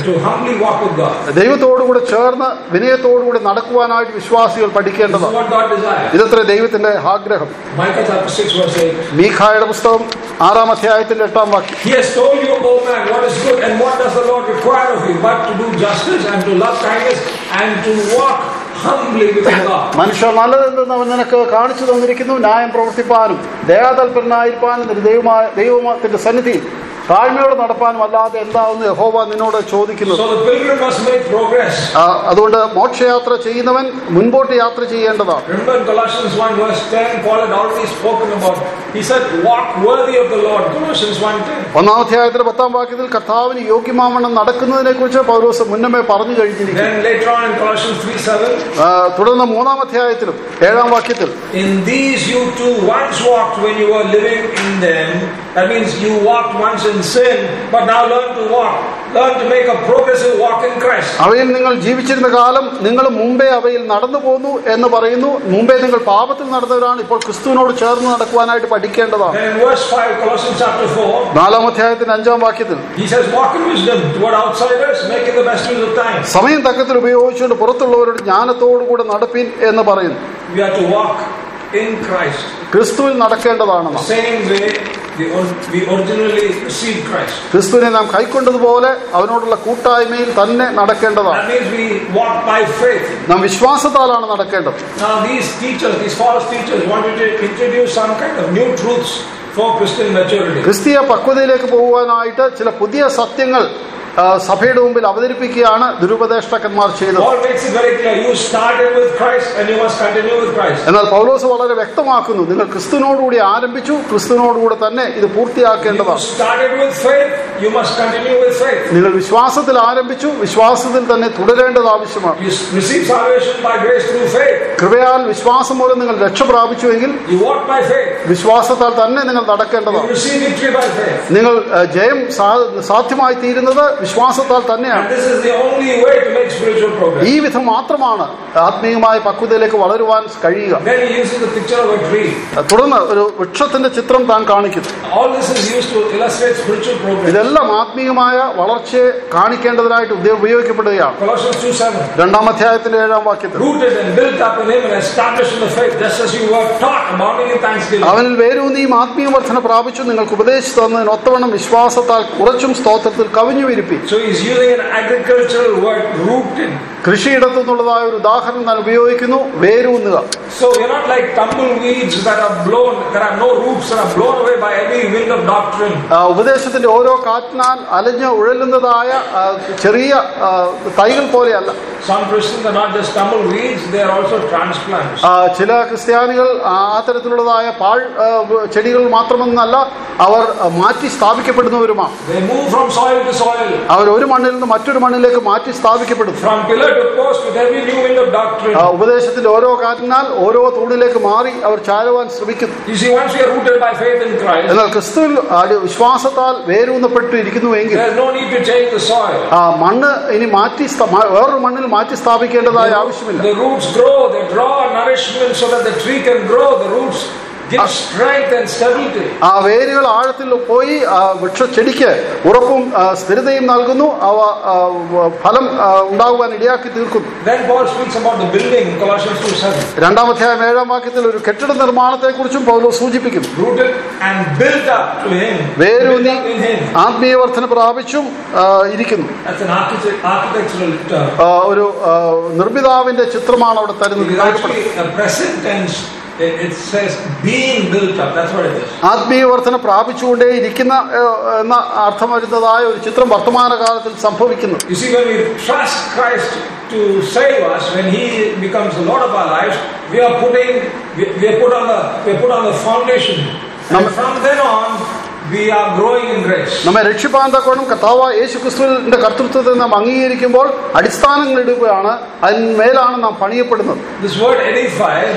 to humbly walk with God. ദൈവത്തോടുകൂടെ ചേർന്ന് വിനയത്തോടുകൂടി നടക്കുവാനായിട്ട് വിശ്വാസികൾ This is പഠിക്കേണ്ടതാണ് what God desires. ഇതത്ര ദൈവത്തിന്റെ ആഗ്രഹം Micah chapter 6 verse 8. മീഖായുടെ പുസ്തകം ആറാം അധ്യായത്തിന്റെ എട്ടാം വാക്യം He has told you, O man, what is good and what does the Lord require of you, but to do justice and to love kindness and to walk humbly with God. മനുഷ്യർ നല്ലതെന്തെന്ന് അവൻ നിനക്ക് കാണിച്ചു തന്നിരിക്കുന്നു ന്യായം പ്രവർത്തിപ്പാനും ദയാതൽപരനായിരിക്കാനും നിന്റെ ദൈവമായ ദൈവത്തിന്റെ സന്നിധിയിൽ താഴ്മയോടെ നടപ്പാനും അല്ലാതെ എന്താവുന്നു യഹോവ നിന്നോട് ചോദിക്കുന്നത് So the pilgrim must make progress. ആ, അതുകൊണ്ട് മോക്ഷയാത്ര ചെയ്യുന്നവൻ മുൻപോട്ട് യാത്ര ചെയ്യേണ്ടതാണ് Remember in Colossians 1 verse 10, Paul had already spoken about, he said, walk worthy of the Lord. Colossians 1.10. ഒന്നാം അധ്യായത്തിന്റെ പത്താം വാക്യത്തിൽ കർത്താവിന് യോഗ്യമാവണ്ണം നടക്കുന്നതിനെ കുറിച്ച് പൗലോസ് മുന്നമേ പറഞ്ഞു കഴിഞ്ഞിരിക്കുന്നു Then later on in Colossians 3 7, ആ, തുടർന്ന് മൂന്നാം അധ്യായത്തിലും ഏഴാം വാക്യത്തിൽ In these you too once walked when you were living in them. That means you walked once in sin, but now learn to walk. Learn to make a progressive walk in Christ. അവയിൽ നിങ്ങൾ ജീവിച്ചിരുന്ന കാലം നിങ്ങൾ മുമ്പേ അവയിൽ നടന്നു പോന്നു എന്ന് പറയുന്നു മുമ്പേ നിങ്ങൾ പാപത്തിൽ നടന്നവരാണ് ഇപ്പോൾ ക്രിസ്തുവിനോട് ചേർന്ന് നടക്കുവാനായിട്ട് പഠിക്കേണ്ടതാണ് Then in verse 5, Colossians chapter 4, നാലാം അധ്യായത്തിന്റെ അഞ്ചാം വാക്യത്തിൽ he says, Walk in wisdom toward outsiders, making the best use of time. സമയം തക്കത്തിൽ ഉപയോഗിച്ചുകൊണ്ട് പുറത്തുള്ളവരോട് ജ്ഞാനത്തോടുകൂടെ നടപ്പിൻ എന്ന് പറയുന്നു We are to walk in Christ. ക്രിസ്തുവിൽ The നടക്കേണ്ടതാണെന്ന് same way we or- we originally received Christ. ക്രിസ്തുവിനെ നാം കൈക്കൊണ്ടതുപോലെ അവനോടുള്ള കൂട്ടായ്മയിൽ തന്നെ നടക്കേണ്ടതാണ് That means we walk by faith. നാം വിശ്വാസത്താലാണ് നടക്കേണ്ടത് Now, these teachers, these false teachers, wanted to introduce some kind of new truths for Christian maturity. ക്രിസ്തീയ പക്വതയിലേക്ക് പോകുവാനായിട്ട് ചില പുതിയ സത്യങ്ങൾ ആ, സഭയുടെ മുമ്പിൽ അവതരിപ്പിക്കുകയാണ് ദുരുപദേഷ്ടക്കന്മാർ ചെയ്തത് Paul makes it very clear. You started with Christ and you must continue with Christ. എന്നാൽ പൗലോസ് വളരെ വ്യക്തമാക്കുന്നു നിങ്ങൾ ക്രിസ്തുവിനോടുകൂടി ആരംഭിച്ചു ക്രിസ്തുവിനോടുകൂടെ തന്നെ ഇത് You പൂർത്തിയാക്കേണ്ടതാണ് started with faith, you must continue with faith. നിങ്ങൾ വിശ്വാസത്തിൽ ആരംഭിച്ചു വിശ്വാസത്തിൽ തന്നെ തുടരേണ്ടത് ആവശ്യമാണ് You receive salvation by grace through faith. കൃപയാൽ വിശ്വാസം മൂലം നിങ്ങൾ രക്ഷ പ്രാപിച്ചുവെങ്കിൽ You walk by faith. വിശ്വാസത്താൽ തന്നെ നിങ്ങൾ You നടക്കേണ്ടതാണ് receive victory by faith. നിങ്ങൾ ആ, ജയം സാ- സാധ്യമായി തീരുന്നത് വിശ്വാസത്താൽ തന്നെയാണ് And this is the only way to make spiritual progress. ഈ വിധം മാത്രമാണ് ആത്മീയമായ പക്വതയിലേക്ക് വളരുവാൻ കഴിയുക Then he uses the picture of a tree. തുടർന്ന് ഒരു വൃക്ഷത്തിന്റെ ചിത്രം താൻ കാണിക്കുന്നു All this is used to illustrate spiritual progress. ഇതെല്ലാം ആത്മീയമായ വളർച്ചയെ കാണിക്കേണ്ടതിനായിട്ട് ഉപ- ഉപയോഗിക്കപ്പെടുകയാണ് Colossians 2 7. രണ്ടാം അധ്യായത്തിന്റെ ഏഴാം വാക്യത്തിൽ Rooted and built up in him and established in the faith, just as you were taught, abounding in thanksgiving. അവനിൽ വേരൂന്നിയും ആത്മീയ വർധന പ്രാപിച്ചു നിങ്ങൾക്ക് ഉപദേശിച്ചു തന്നതിന് ഒത്തവണ്ണം വിശ്വാസത്താൽ കുറച്ചും സ്തോത്രത്തിൽ കവിഞ്ഞു വിരിപ്പി So he's using an agricultural word, rooted. കൃഷിയിടത്തു നിന്നുള്ളതായ ഒരു ഉദാഹരണം ഞാൻ ഉപയോഗിക്കുന്നു വേരൂന്നുക So we're not like tumbleweeds that are blown, that have no roots, that are blown away by every wind of doctrine. ആ, ഉപദേശത്തിന്റെ ഓരോ കാറ്റിനാൽ അലഞ്ഞ് ഉഴലുന്നതായ ആ, ചെറിയ ആ, തൈകൾ പോലെയല്ല Some Christians are not just tumbleweeds, they are also transplants. ആ, ചില ക്രിസ്ത്യാനികൾ ആ തരത്തിലുള്ളതായ പാഴ് ആ, ചെടികൾ മാത്രമെന്നല്ല അവർ ആ, മാറ്റി സ്ഥാപിക്കപ്പെടുന്നവരുമാണ് They move from soil to soil, അവർ ഒരു മണ്ണിൽ നിന്ന് മറ്റൊരു മണ്ണിലേക്ക് മാറ്റി സ്ഥാപിക്കപ്പെടുന്നു from pillar to post with every new wind of doctrine. ആ, ഉപദേശത്തിന്റെ ഓരോ കാറ്റിനാൽ ഓരോ തൂണിലേക്ക് മാറി അവർ ചാരുവാൻ ശ്രമിക്കുന്നു You see, once we are rooted by faith in Christ, എന്നാൽ ക്രിസ്തുവിൽ അടി- വിശ്വാസത്താൽ വേരൂന്നപ്പെട്ടു ഇരിക്കുന്നുവെങ്കിൽ there's no need to change the soil. ആ മണ്ണ് ഇനി മാറ്റി സ്ഥാ- മ- വേറൊരു മണ്ണിൽ മാറ്റി സ്ഥാപിക്കേണ്ടതായ ആവശ്യമില്ല The roots grow, they draw nourishment so that the tree can grow. The roots give strength and stability. ആ വേരുകൾ ആഴത്തിൽ പോയി ആ വൃക്ഷ ചെടിക്ക് ഉറപ്പും ആ, സ്ഥിരതയും നൽകുന്നു അവ ആ, വ- ഫലം ആ, ഉണ്ടാകുവാൻ ഇടയാക്കി തീർക്കുന്നു Then Paul speaks about the building, Colossians 2 7. രണ്ടാമധ്യായം ഏഴാം വാക്യത്തിൽ ഒരു കെട്ടിട നിർമ്മാണത്തെക്കുറിച്ചും പൗലോ സൂചിപ്പിക്കുന്നു Rooted and built up to Him. Built വേരൂന്നി up in Him. ആത്മീയവർദ്ധന പ്രാപിച്ചും ആ, ഇരിക്കുന്നു That's an architect, architectural term. ആ, ഒരു ആ, നിർമ്മിതാവിന്റെ ചിത്രമാണ് അവിടെ It തരുന്നത് is actually a present tense. It, it says being built up. That's what it is. ആത്മീയവർദ്ധന പ്രാപിച്ചുകൊണ്ടേ ഇരിക്കുന്ന ആ, എന്ന അർത്ഥം വരുന്നതായ ഒരു ചിത്രം വർത്തമാനകാലത്തിൽ സംഭവിക്കുന്നു You see, when we trust Christ to save us, when He becomes the Lord of our lives, we are putting, we, we are put on the, we are put on the foundation, and Nam- from then on, we are growing in grace. നമ്മെ രക്ഷിപ്പാൻ തക്കോണം കർത്താവ് യേശു ക്രിസ്തുവിന്റെ കർത്തൃത്വത്തെ നാം അംഗീകരിക്കുമ്പോൾ അടിസ്ഥാനങ്ങൾ ഇടുകയാണ് അതിന്മേലാണ് നാം പണിയപ്പെടുന്നത് This word edify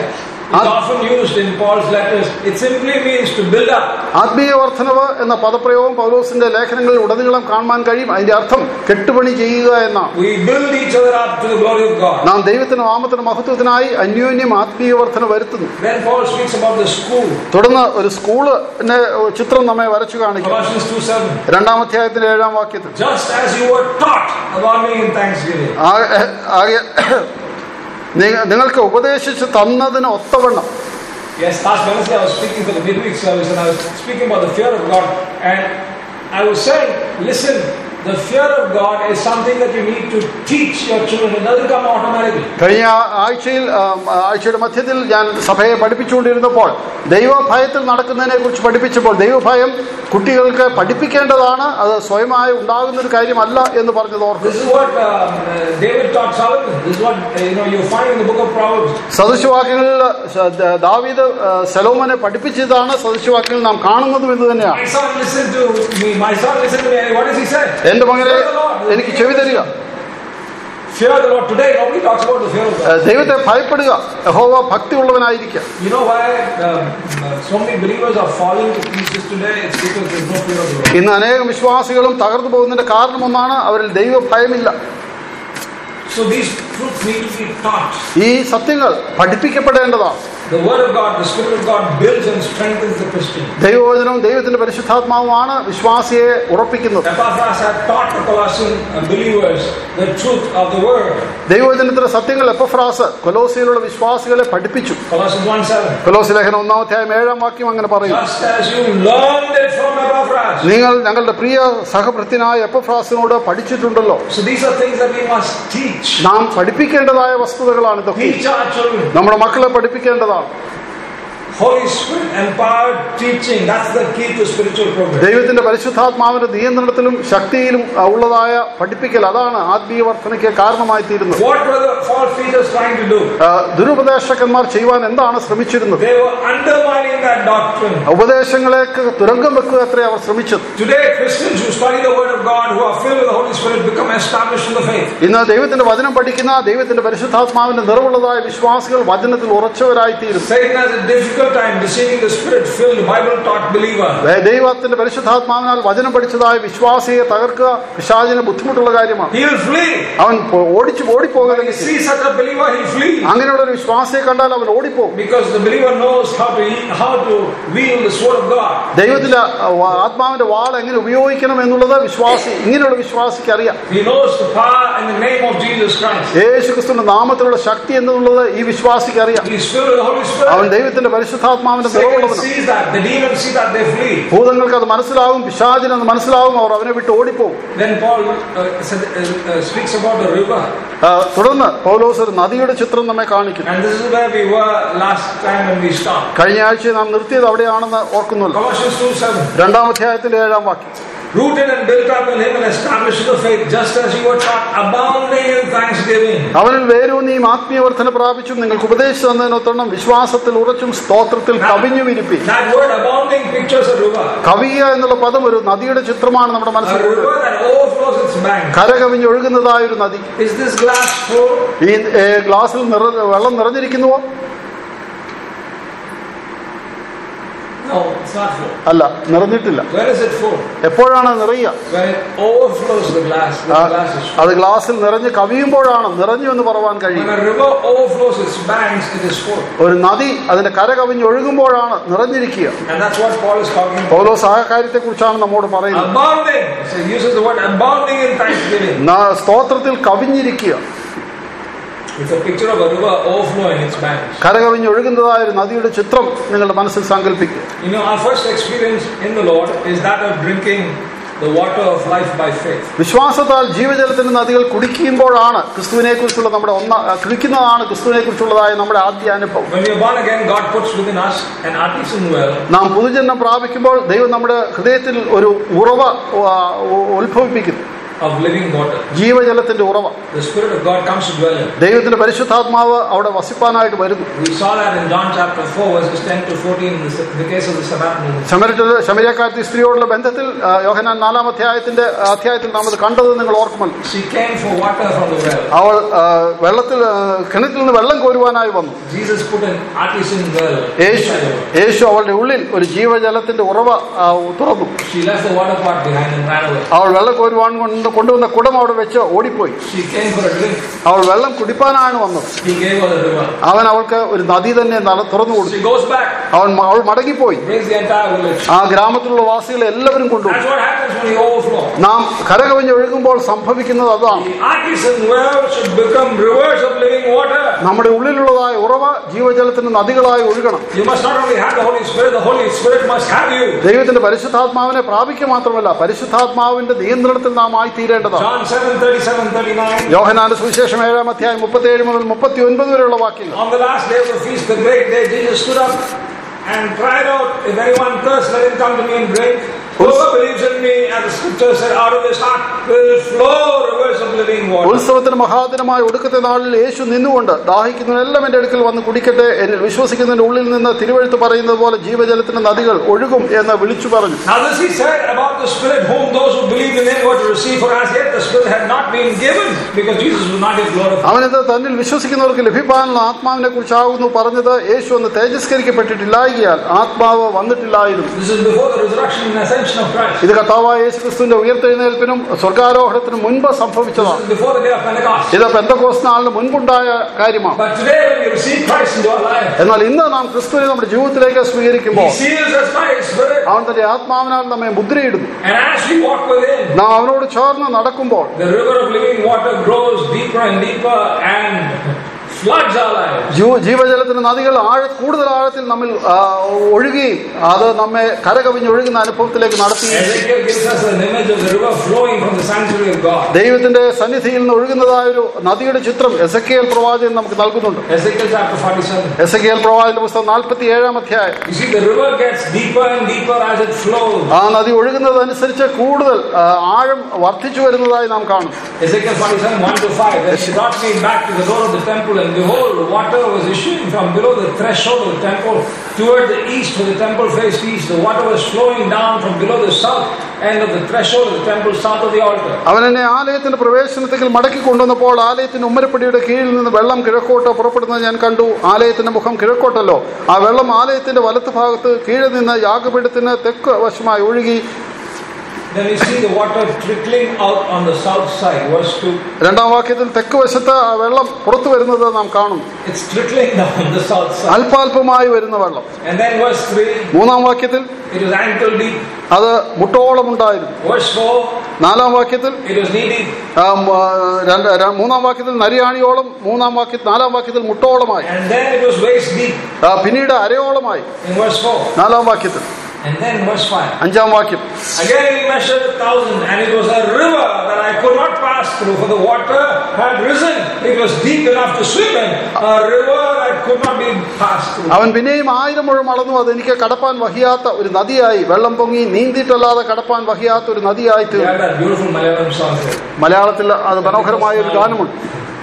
is often used in Paul's letters. It simply means to build up. ആത്മീയ വർധനവ് എന്ന പദപ്രയോഗം പൗലോസിന്റെ ലേഖനങ്ങളിൽ ഉടനീളം കാണുവാൻ കഴിയും അതിന്റെ അർത്ഥം കെട്ടുപണി ചെയ്യുക എന്നാണ് We build each other up to the glory of God. നാം ദൈവത്തിന്റെ നാമത്തിന്റെ മഹത്വത്തിനായി അന്യോന്യം ആത്മീയ വർധന വരുത്തുന്നു Then Paul speaks about the school. തുടർന്ന് ഒരു സ്കൂളിന്റെ ചിത്രം നമ്മെ വരച്ചു കാണിക്കും Colossians 2 7. രണ്ടാമധ്യായത്തിന്റെ ഏഴാം വാക്യത്തിൽ Just as you were taught about me in thanksgiving. ആകെ- ആകെ നിങ്ങ- നിങ്ങൾക്ക് ഉപദേശിച്ച് തന്നതിന് ഒത്തവണ്ണം Yes, last Wednesday I was speaking for the midweek service and I was speaking about the fear of God. And I was saying, listen, the fear of God is something that you need to teach your children. It doesn't come automatically. കഴിഞ്ഞ ആഴ്ചയിൽ ആ, ആഴ്ചയുടെ മധ്യത്തിൽ ഞാൻ സഭയെ പഠിപ്പിച്ചുകൊണ്ടിരുന്നപ്പോൾ ദൈവഭയത്തിൽ നടക്കുന്നതിനെ കുറിച്ച് പഠിപ്പിച്ചപ്പോൾ ദൈവഭയം കുട്ടികൾക്ക് പഠിപ്പിക്കേണ്ടതാണ് അത് സ്വയമായി ഉണ്ടാകുന്ന ഒരു കാര്യമല്ല എന്ന് പറഞ്ഞത് ഓർക്കുക This is what um, uh, David taught Solomon. This is what uh, you know you find in the book of Proverbs. സദൃശവാക്യങ്ങളിൽ സ- ദ- ദാവീദ് ആ, സലോമനെ പഠിപ്പിച്ചതാണ് സദൃശവാക്യങ്ങളിൽ നാം കാണുന്നതും ഇത് തന്നെയാണ് My son, listen to me. My son, listen to me. What does he say? എന്റെ മകനെ എനിക്ക് ചെവി തരിക Fear the Lord. Today, nobody talks about the fear of ആ, God. ദൈവത്തെ ഭയപ്പെടുക യഹോവ ഭക്തിയുള്ളവനായിരിക്കുക You know why um, uh, so many believers are falling to pieces today? It's because there's no fear of the Lord. ഇന്ന് അനേകം വിശ്വാസികളും തകർന്നു പോകുന്നതിന്റെ കാരണമൊന്നാണ് അവരിൽ ദൈവഭയമില്ല So these truths need to be taught. ഈ സത്യങ്ങൾ പഠിപ്പിക്കപ്പെടേണ്ടതാണ് The Word of God, the Spirit of God builds and strengthens the Christian. ദൈവവചനവും ദൈവത്തിന്റെ പരിശുദ്ധാത്മാവുമാണ് വിശ്വാസിയെ ഉറപ്പിക്കുന്നത് Epaphras had taught the Colossian uh, believers the truth of the Word. ദൈവവചനത്തിന്റെ സത്യങ്ങൾ Epaphras കൊലോസിയിലുള്ള വിശ്വാസികളെ പഠിപ്പിച്ചു Colossians 1 7. കൊലോസി ലേഖനം ഒന്നാമധ്യായം ഏഴാം വാക്യം അങ്ങനെ പറയും Just as you learned it from Epaphras. നിങ്ങൾ ഞങ്ങളുടെ പ്രിയ സഹഭൃത്യനായ എപ്പഫ്രാസിനോട് പഠിച്ചിട്ടുണ്ടല്ലോ So these are things that we must teach. നാം പഠിപ്പിക്കേണ്ടതായ വസ്തുതകളാണ് ഇതൊക്കെ Teach our children. നമ്മുടെ മക്കളെ പഠിപ്പിക്കേണ്ടതാണ് Holy Spirit empowered teaching. That's the key to spiritual progress. ദൈവത്തിന്റെ പരിശുദ്ധാത്മാവിന്റെ നിയന്ത്രണത്തിലും ശക്തിയിലും ഉള്ളതായ പഠിപ്പിക്കൽ അതാണ് ആത്മീയ വർധനയ്ക്ക് കാരണമായി തീരുന്നത് What were the false teachers trying to do? ആ, ദുരുപദേഷകന്മാർ ചെയ്യുവാൻ എന്താണ് ശ്രമിച്ചിരുന്നത് They were undermining that doctrine. ഉപദേശങ്ങളേക്ക് തുരങ്കം വെക്കുക അത്രേ അവർ ശ്രമിച്ചത് Today, Christians who study the Word of God, who are filled with the Holy Spirit, become established in the faith. ഇന്ന് ദൈവത്തിന്റെ വചനം പഠിക്കുന്ന ദൈവത്തിന്റെ പരിശുദ്ധാത്മാവിന്റെ നിറവുള്ളതായ വിശ്വാസികൾ വചനത്തിൽ ഉറച്ചവരായി തീരും Satan has a difficult time deceiving the Spirit filled, Bible taught believer. ദൈ- ദൈവത്തിന്റെ പരിശുദ്ധാത്മാവിനാൽ വചനം പഠിച്ചതായ വിശ്വാസിയെ തകർക്കുക പിശാചിന് ബുദ്ധിമുട്ടുള്ള കാര്യമാണ് He will flee. അവൻ പോ- ഓടിച്ചു When ഓടിപ്പോകുക he sees such a believer, he flees. അങ്ങനെയുള്ള ഒരു വിശ്വാസിയെ കണ്ടാൽ അവൻ ഓടിപ്പോകും Because the believer knows how to how to wield the sword of God. ദൈവത്തിന്റെ ആ, വാ- ആത്മാവിന്റെ വാൾ എങ്ങനെ ഉപയോഗിക്കണം എന്നുള്ളത് വിശ്വാസി ഇങ്ങനെയുള്ള വിശ്വാസിക്ക് അറിയാം He knows the power in the name of Jesus Christ. യേശു ക്രിസ്തുവിന്റെ നാമത്തിലുള്ള ശക്തി എന്നുള്ളത് ഈ വിശ്വാസിക്ക് അറിയാം He is filled with the Holy അവൻ Spirit. ദൈവത്തിന്റെ പരിശുദ്ധാത്മാവിന്റെ Satan നിറവുള്ളവനാണ് sees that. The demons see that. They flee. ഭൂതങ്ങൾക്ക് അത് മനസ്സിലാവും പിശാചിന് അത് മനസ്സിലാവും അവർ അവനെ വിട്ട് ഓടിപ്പോവും Then Paul uh, said, uh, uh, speaks about the river. ആ, തുടർന്ന് പൗലോസ് ഒരു നദിയുടെ ചിത്രം നമ്മെ കാണിക്കുന്നു And this is where we were last time when we stopped. കഴിഞ്ഞ ആഴ്ച നാം നിർത്തിയത് അവിടെയാണെന്ന് ഓർക്കുന്നുള്ളൂ Colossians 2 7. രണ്ടാം അധ്യായത്തിന്റെ ഏഴാം വാക്യം Rooted and built up in Him and established in the faith, just as you were taught, abounding in thanksgiving. അവനിൽ വേരൂന്നിയും ആത്മീയവർദ്ധന പ്രാപിച്ചും നിങ്ങൾക്ക് ഉപദേശിച്ചു തന്നതിനൊത്തോണം വിശ്വാസത്തിൽ ഉറച്ചും സ്തോത്രത്തിൽ കവിഞ്ഞു വിരിപ്പി That word abounding pictures a river. കവിയ എന്നുള്ള പദം ഒരു നദിയുടെ ചിത്രമാണ് നമ്മുടെ A മനസ്സിൽ river that overflows its banks. കരകവിഞ്ഞ് ഒഴുകുന്നതായ ഒരു നദി Is this glass full? ഈ ഏ, ഗ്ലാസ്സിൽ നിറ വെള്ളം നിറഞ്ഞിരിക്കുന്നുവോ No, it's not full. അല്ല നിറഞ്ഞിട്ടില്ല Where is it full? എപ്പോഴാണ് നിറയുക When it overflows the glass, the ആ, glass is full. അത് ഗ്ലാസ്സിൽ നിറഞ്ഞ് കവിയുമ്പോഴാണ് നിറഞ്ഞു എന്ന് പറവാൻ When കഴിയും a river overflows its banks, it is full. ഒരു നദി അതിന്റെ കര കവിഞ്ഞ് ഒഴുകുമ്പോഴാണ് നിറഞ്ഞിരിക്കുക And that's what Paul is talking about. പൗലോസ് ആ കാര്യത്തെക്കുറിച്ചാണ് നമ്മോട് പറയുന്നത് Abounding. So he uses the word abounding in thanksgiving. ന- സ്തോത്രത്തിൽ കവിഞ്ഞിരിക്കുക It's a picture of a river overflowing its banks. കരകവിഞ്ഞ് ഒഴുകുന്നതായ ഒരു നദിയുടെ ചിത്രം നിങ്ങളുടെ മനസ്സിൽ സങ്കല്പിക്കുക You know, our first experience in the Lord is that of drinking the water of life by faith. വിശ്വാസത്താൽ ജീവജലത്തിന്റെ നദികൾ കുടിക്കുമ്പോഴാണ് ക്രിസ്തുവിനെ കുറിച്ചുള്ള നമ്മുടെ ഒന്ന കുടിക്കുന്നതാണ് ക്രിസ്തുവിനെ കുറിച്ചുള്ളതായ നമ്മുടെ ആദ്യ അനുഭവം When we are born again, God puts within us an artesian well നാം പുതുജന്മം പ്രാപിക്കുമ്പോൾ ദൈവം നമ്മുടെ ഹൃദയത്തിൽ ഒരു ഉറവ ആ, ഉ- ഉത്ഭവിപ്പിക്കുന്നു of living water. ജീവജലത്തിന്റെ ഉറവ The Spirit of God comes to dwell in. ദൈവത്തിന്റെ പരിശുദ്ധാത്മാവ് അവിടെ വസിപ്പാനായിട്ട് വരുന്നു We saw that in John chapter 4, verses 10 to 14, in the, the case of the Samaritan. ശമരത്തിൽ ശമരിയക്കാരത്തി സ്ത്രീയോടുള്ള ബന്ധത്തിൽ ആ, യോഹന്നാൻ നാലാം അധ്യായത്തിന്റെ അധ്യായത്തിൽ നാം അത് കണ്ടത് നിങ്ങൾ ഓർക്കുമല്ലോ She came for water from the well. അവൾ ആ, വെള്ളത്തിൽ ആ, കിണറ്റിൽ നിന്ന് വെള്ളം കോരുവാനായി വന്നു Jesus put an artisan well Yeshu inside her. യേശു അവളുടെ ഉള്ളിൽ ഒരു ജീവജലത്തിന്റെ ഉറവ ആ, തുറന്നു She left the water pot behind and ran away. അവൾ വെള്ളം കോരുവാൻ കൊണ്ട് കൊണ്ടുവന്ന കുടം അവിടെ വെച്ച് ഓടിപ്പോയി She came for a drink. അവൾ വെള്ളം കുടിപ്പാനാണ് വന്നത് He gave her the river. അവൻ അവൾക്ക് ഒരു നദി തന്നെ നട- തുറന്നു കൊടുത്തു She goes back, അവൻ മ- അവൾ മടങ്ങിപ്പോയി brings the entire village. ആ ഗ്രാമത്തിലുള്ള വാസികളെ എല്ലാവരും കൊണ്ടുപോയി That's what happens when you overflow. നാം കരകവിഞ്ഞ് ഒഴുകുമ്പോൾ സംഭവിക്കുന്നത് അതാണ് The artisan well should become rivers of living water. നമ്മുടെ ഉള്ളിലുള്ളതായ ഉറവ ജീവജലത്തിന് നദികളായി ഒഴുകണം You must not only have the Holy Spirit, the Holy Spirit must have you. ദൈവത്തിന്റെ പരിശുദ്ധാത്മാവിനെ പ്രാപിക്കുക മാത്രമല്ല പരിശുദ്ധാത്മാവിന്റെ നിയന്ത്രണത്തിൽ നാം ആയി തീരേണ്ടതാണ് John 7 37 39. യോഹനാന്റെ സുവിശേഷം ഏഴാം അധ്യായം മുപ്പത്തിയേഴ് മുതൽ മുപ്പത്തി ഒൻപത് വരെയുള്ള വാക്യങ്ങൾ On the last day of the feast, the great day, Jesus stood up and cried out, If anyone thirsts, let him come to me and drink. Whoever believes in me, as the scripture said, out of his heart will flow rivers of living water. ഉത്സവത്തിന് മഹാദിനമായ ഒടുക്കത്തെ നാളിൽ യേശു നിന്നുകൊണ്ട് ദാഹിക്കുന്നവരെല്ലാം എന്റെ അടുക്കൽ വന്ന് കുടിക്കട്ടെ എന്നിൽ വിശ്വസിക്കുന്നതിന്റെ ഉള്ളിൽ നിന്ന് തിരുവഴുത്ത് പറയുന്നത് പോലെ ജീവജലത്തിന്റെ നദികൾ ഒഴുകും എന്ന് വിളിച്ചു പറഞ്ഞു Now, this he said about the Spirit, whom those who believed in him were to receive, for as yet the Spirit had not been given, because Jesus was not yet glorified. അവനിത് തന്നിൽ വിശ്വസിക്കുന്നവർക്ക് ലഭിക്കാനുള്ള ആത്മാവിനെ കുറിച്ചാകുന്നു പറഞ്ഞത് യേശു ഒന്ന് തേജസ്കരിക്കപ്പെട്ടിട്ടില്ലായികയാൽ ആത്മാവ് വന്നിട്ടില്ലായിരുന്നു This is before the resurrection and ascension of Christ. ഇത് കർത്താവായ യേശു ക്രിസ്തുവിന്റെ ഉയർത്തെഴുന്നേൽപ്പിനും സ്വർഗാരോഹണത്തിനും മുൻപ് സംഭവിച്ചതാണ് This is before the day of Pentecost. ഇത് പെന്തക്കോസ് നാളിന് മുൻപുണ്ടായ കാര്യമാണ് But today, when we receive Christ into our life, എന്നാൽ ഇന്ന് നാം ക്രിസ്തുവിനെ നമ്മുടെ ജീവിതത്തിലേക്ക് സ്വീകരിക്കുമ്പോൾ He seals us by His Spirit. അവൻ തന്റെ ആത്മാവിനാൽ നമ്മെ മുദ്രയിടുന്നു And as we walk with Him, നാം അവനോട് ചേർന്ന് നടക്കുമ്പോൾ the river of living water grows deeper and deeper and floods our lives. ജീവ- ജീവജലത്തിന്റെ നദികൾ ആഴ കൂടുതൽ ആഴത്തിൽ നമ്മിൽ ആ, ഒഴുകുകയും അത് നമ്മെ കരകവിഞ്ഞ് ഒഴുകുന്ന അനുഭവത്തിലേക്ക് നടത്തുകയും ചെയ്യും. Ezekiel gives us an image of the river flowing from the sanctuary of God. ദൈവത്തിന്റെ സന്നിധിയിൽ നിന്ന് ഒഴുകുന്നതായ ഒരു നദിയുടെ ചിത്രം എസക്കിയൽ പ്രവാചകൻ നമുക്ക് നൽകുന്നുണ്ട് Ezekiel chapter 47. എസക്കിയൽ പ്രവാചകന്റെ പുസ്തകം നാൽപ്പത്തി ഏഴാം അധ്യായം You see, the river gets deeper and deeper as it flows. ആ നദി ഒഴുകുന്നതനുസരിച്ച് കൂടുതൽ ആ, ആഴം വർദ്ധിച്ചു വരുന്നതായി നാം കാണും Ezekiel 47, 1 to 5. Then he brought me back to the door of the temple, and behold, water was issuing from below the threshold of the temple toward the east, for the temple faced east. The water was flowing down from below the south end of the threshold of the temple, south of the altar. അവൻ എന്നെ ആലയത്തിന്റെ പ്രവേശനത്തിൽ മടക്കി കൊണ്ടുവന്നപ്പോൾ ആലയത്തിന്റെ ഉമ്മരപ്പടിയുടെ കീഴിൽ നിന്ന് വെള്ളം കിഴക്കോട്ട് പുറപ്പെടുന്നത് ഞാൻ കണ്ടു ആലയത്തിന്റെ മുഖം കിഴക്കോട്ടല്ലോ ആ വെള്ളം ആലയത്തിന്റെ വലത്ത് ഭാഗത്ത് കീഴെ നിന്ന് യാഗപീഠത്തിന് തെക്ക് വശമായി ഒഴുകി Then we see the water trickling out on the south side, verse 2. രണ്ടാം വാക്യത്തിൽ തെക്ക് വശത്ത് ആ വെള്ളം പുറത്തു വരുന്നത് നാം കാണും It's trickling down the south side. അല്പാൽപമായി വരുന്ന വെള്ളം And then verse 3, മൂന്നാം വാക്യത്തിൽ it was ankle deep. അത് മുട്ടോളം ഉണ്ടായിരുന്നു Verse 4, നാലാം വാക്യത്തിൽ it was knee deep. ആ, മ, രണ്ട് ര- മൂന്നാം വാക്യത്തിൽ നരിയാണിയോളം മൂന്നാം വാക്യത്തിൽ നാലാം വാക്യത്തിൽ മുട്ടോളമായി And then it was waist deep ആ, പിന്നീട് അരയോളമായി in verse 4. നാലാം വാക്യത്തിൽ And then verse 5. അഞ്ചാം വാക്യം Again he measured a thousand, and it was a river that I could not pass through, for the water had risen. It was deep enough to swim in. A river that could not be passed through. അവൻ പിന്നെയും ആയിരം മുഴം അളന്നു അത് എനിക്ക് കടപ്പാൻ വഹിയാത്ത ഒരു നദിയായി വെള്ളം പൊങ്ങി നീന്തിയിട്ടല്ലാതെ കടപ്പാൻ വഹിയാത്ത ഒരു നദിയായി We തീർന്നു have that beautiful Malayalam song here. മലയാളത്തിൽ അത് മനോഹരമായ ഒരു ഗാനമുണ്ട്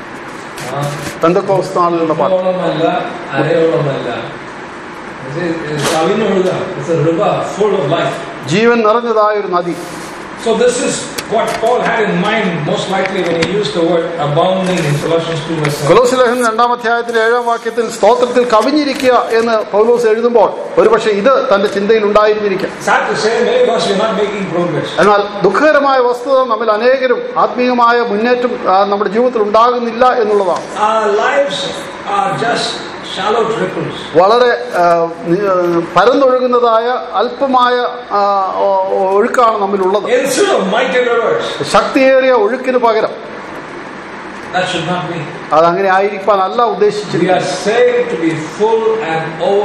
പെന്തക്കോസ് നാളിലുള്ള പാട്ട് ഓളമല്ല, അരയോളമല്ല. It is- it's കവിഞ്ഞൊഴുക. It's a river full of life. ജീവൻ നിറഞ്ഞതായ ഒരു നദി So this is what Paul had in mind most likely when he used the word abounding in Colossians 2 verse 7. കൊലോസിലേഖൻ രണ്ടാം അധ്യായത്തിലെ ഏഴാം വാക്യത്തിൽ സ്തോത്രത്തിൽ കവിഞ്ഞിരിക്കുക എന്ന് പൗലോസ് എഴുതുമ്പോൾ ഒരുപക്ഷെ ഇത് തന്റെ ചിന്തയിൽ ഉണ്ടായിരുന്നിരിക്കാം Sad to say, many of us we are not making progress. എന്നാൽ ദുഃഖകരമായ വസ്തുത നമ്മിൽ അനേകരും ആത്മീയമായ മുന്നേറ്റം ആ, നമ്മുടെ ജീവിതത്തിൽ ഉണ്ടാകുന്നില്ല എന്നുള്ളതാണ് Our lives are just shallow trickles. വളരെ ആ, നി- ആ, പരന്നൊഴുകുന്നതായ അല്പമായ ആ, ഒ- ഒഴുക്കാണ് നമ്മിലുള്ളത് Instead of mighty rivers, ശക്തിയേറിയ ഒഴുക്കിന് പകരം that should not be. അതങ്ങനെ ആയിരിക്കാനല്ല We ഉദ്ദേശിച്ചിരിക്കുന്നത് are saved to be full and overflowing.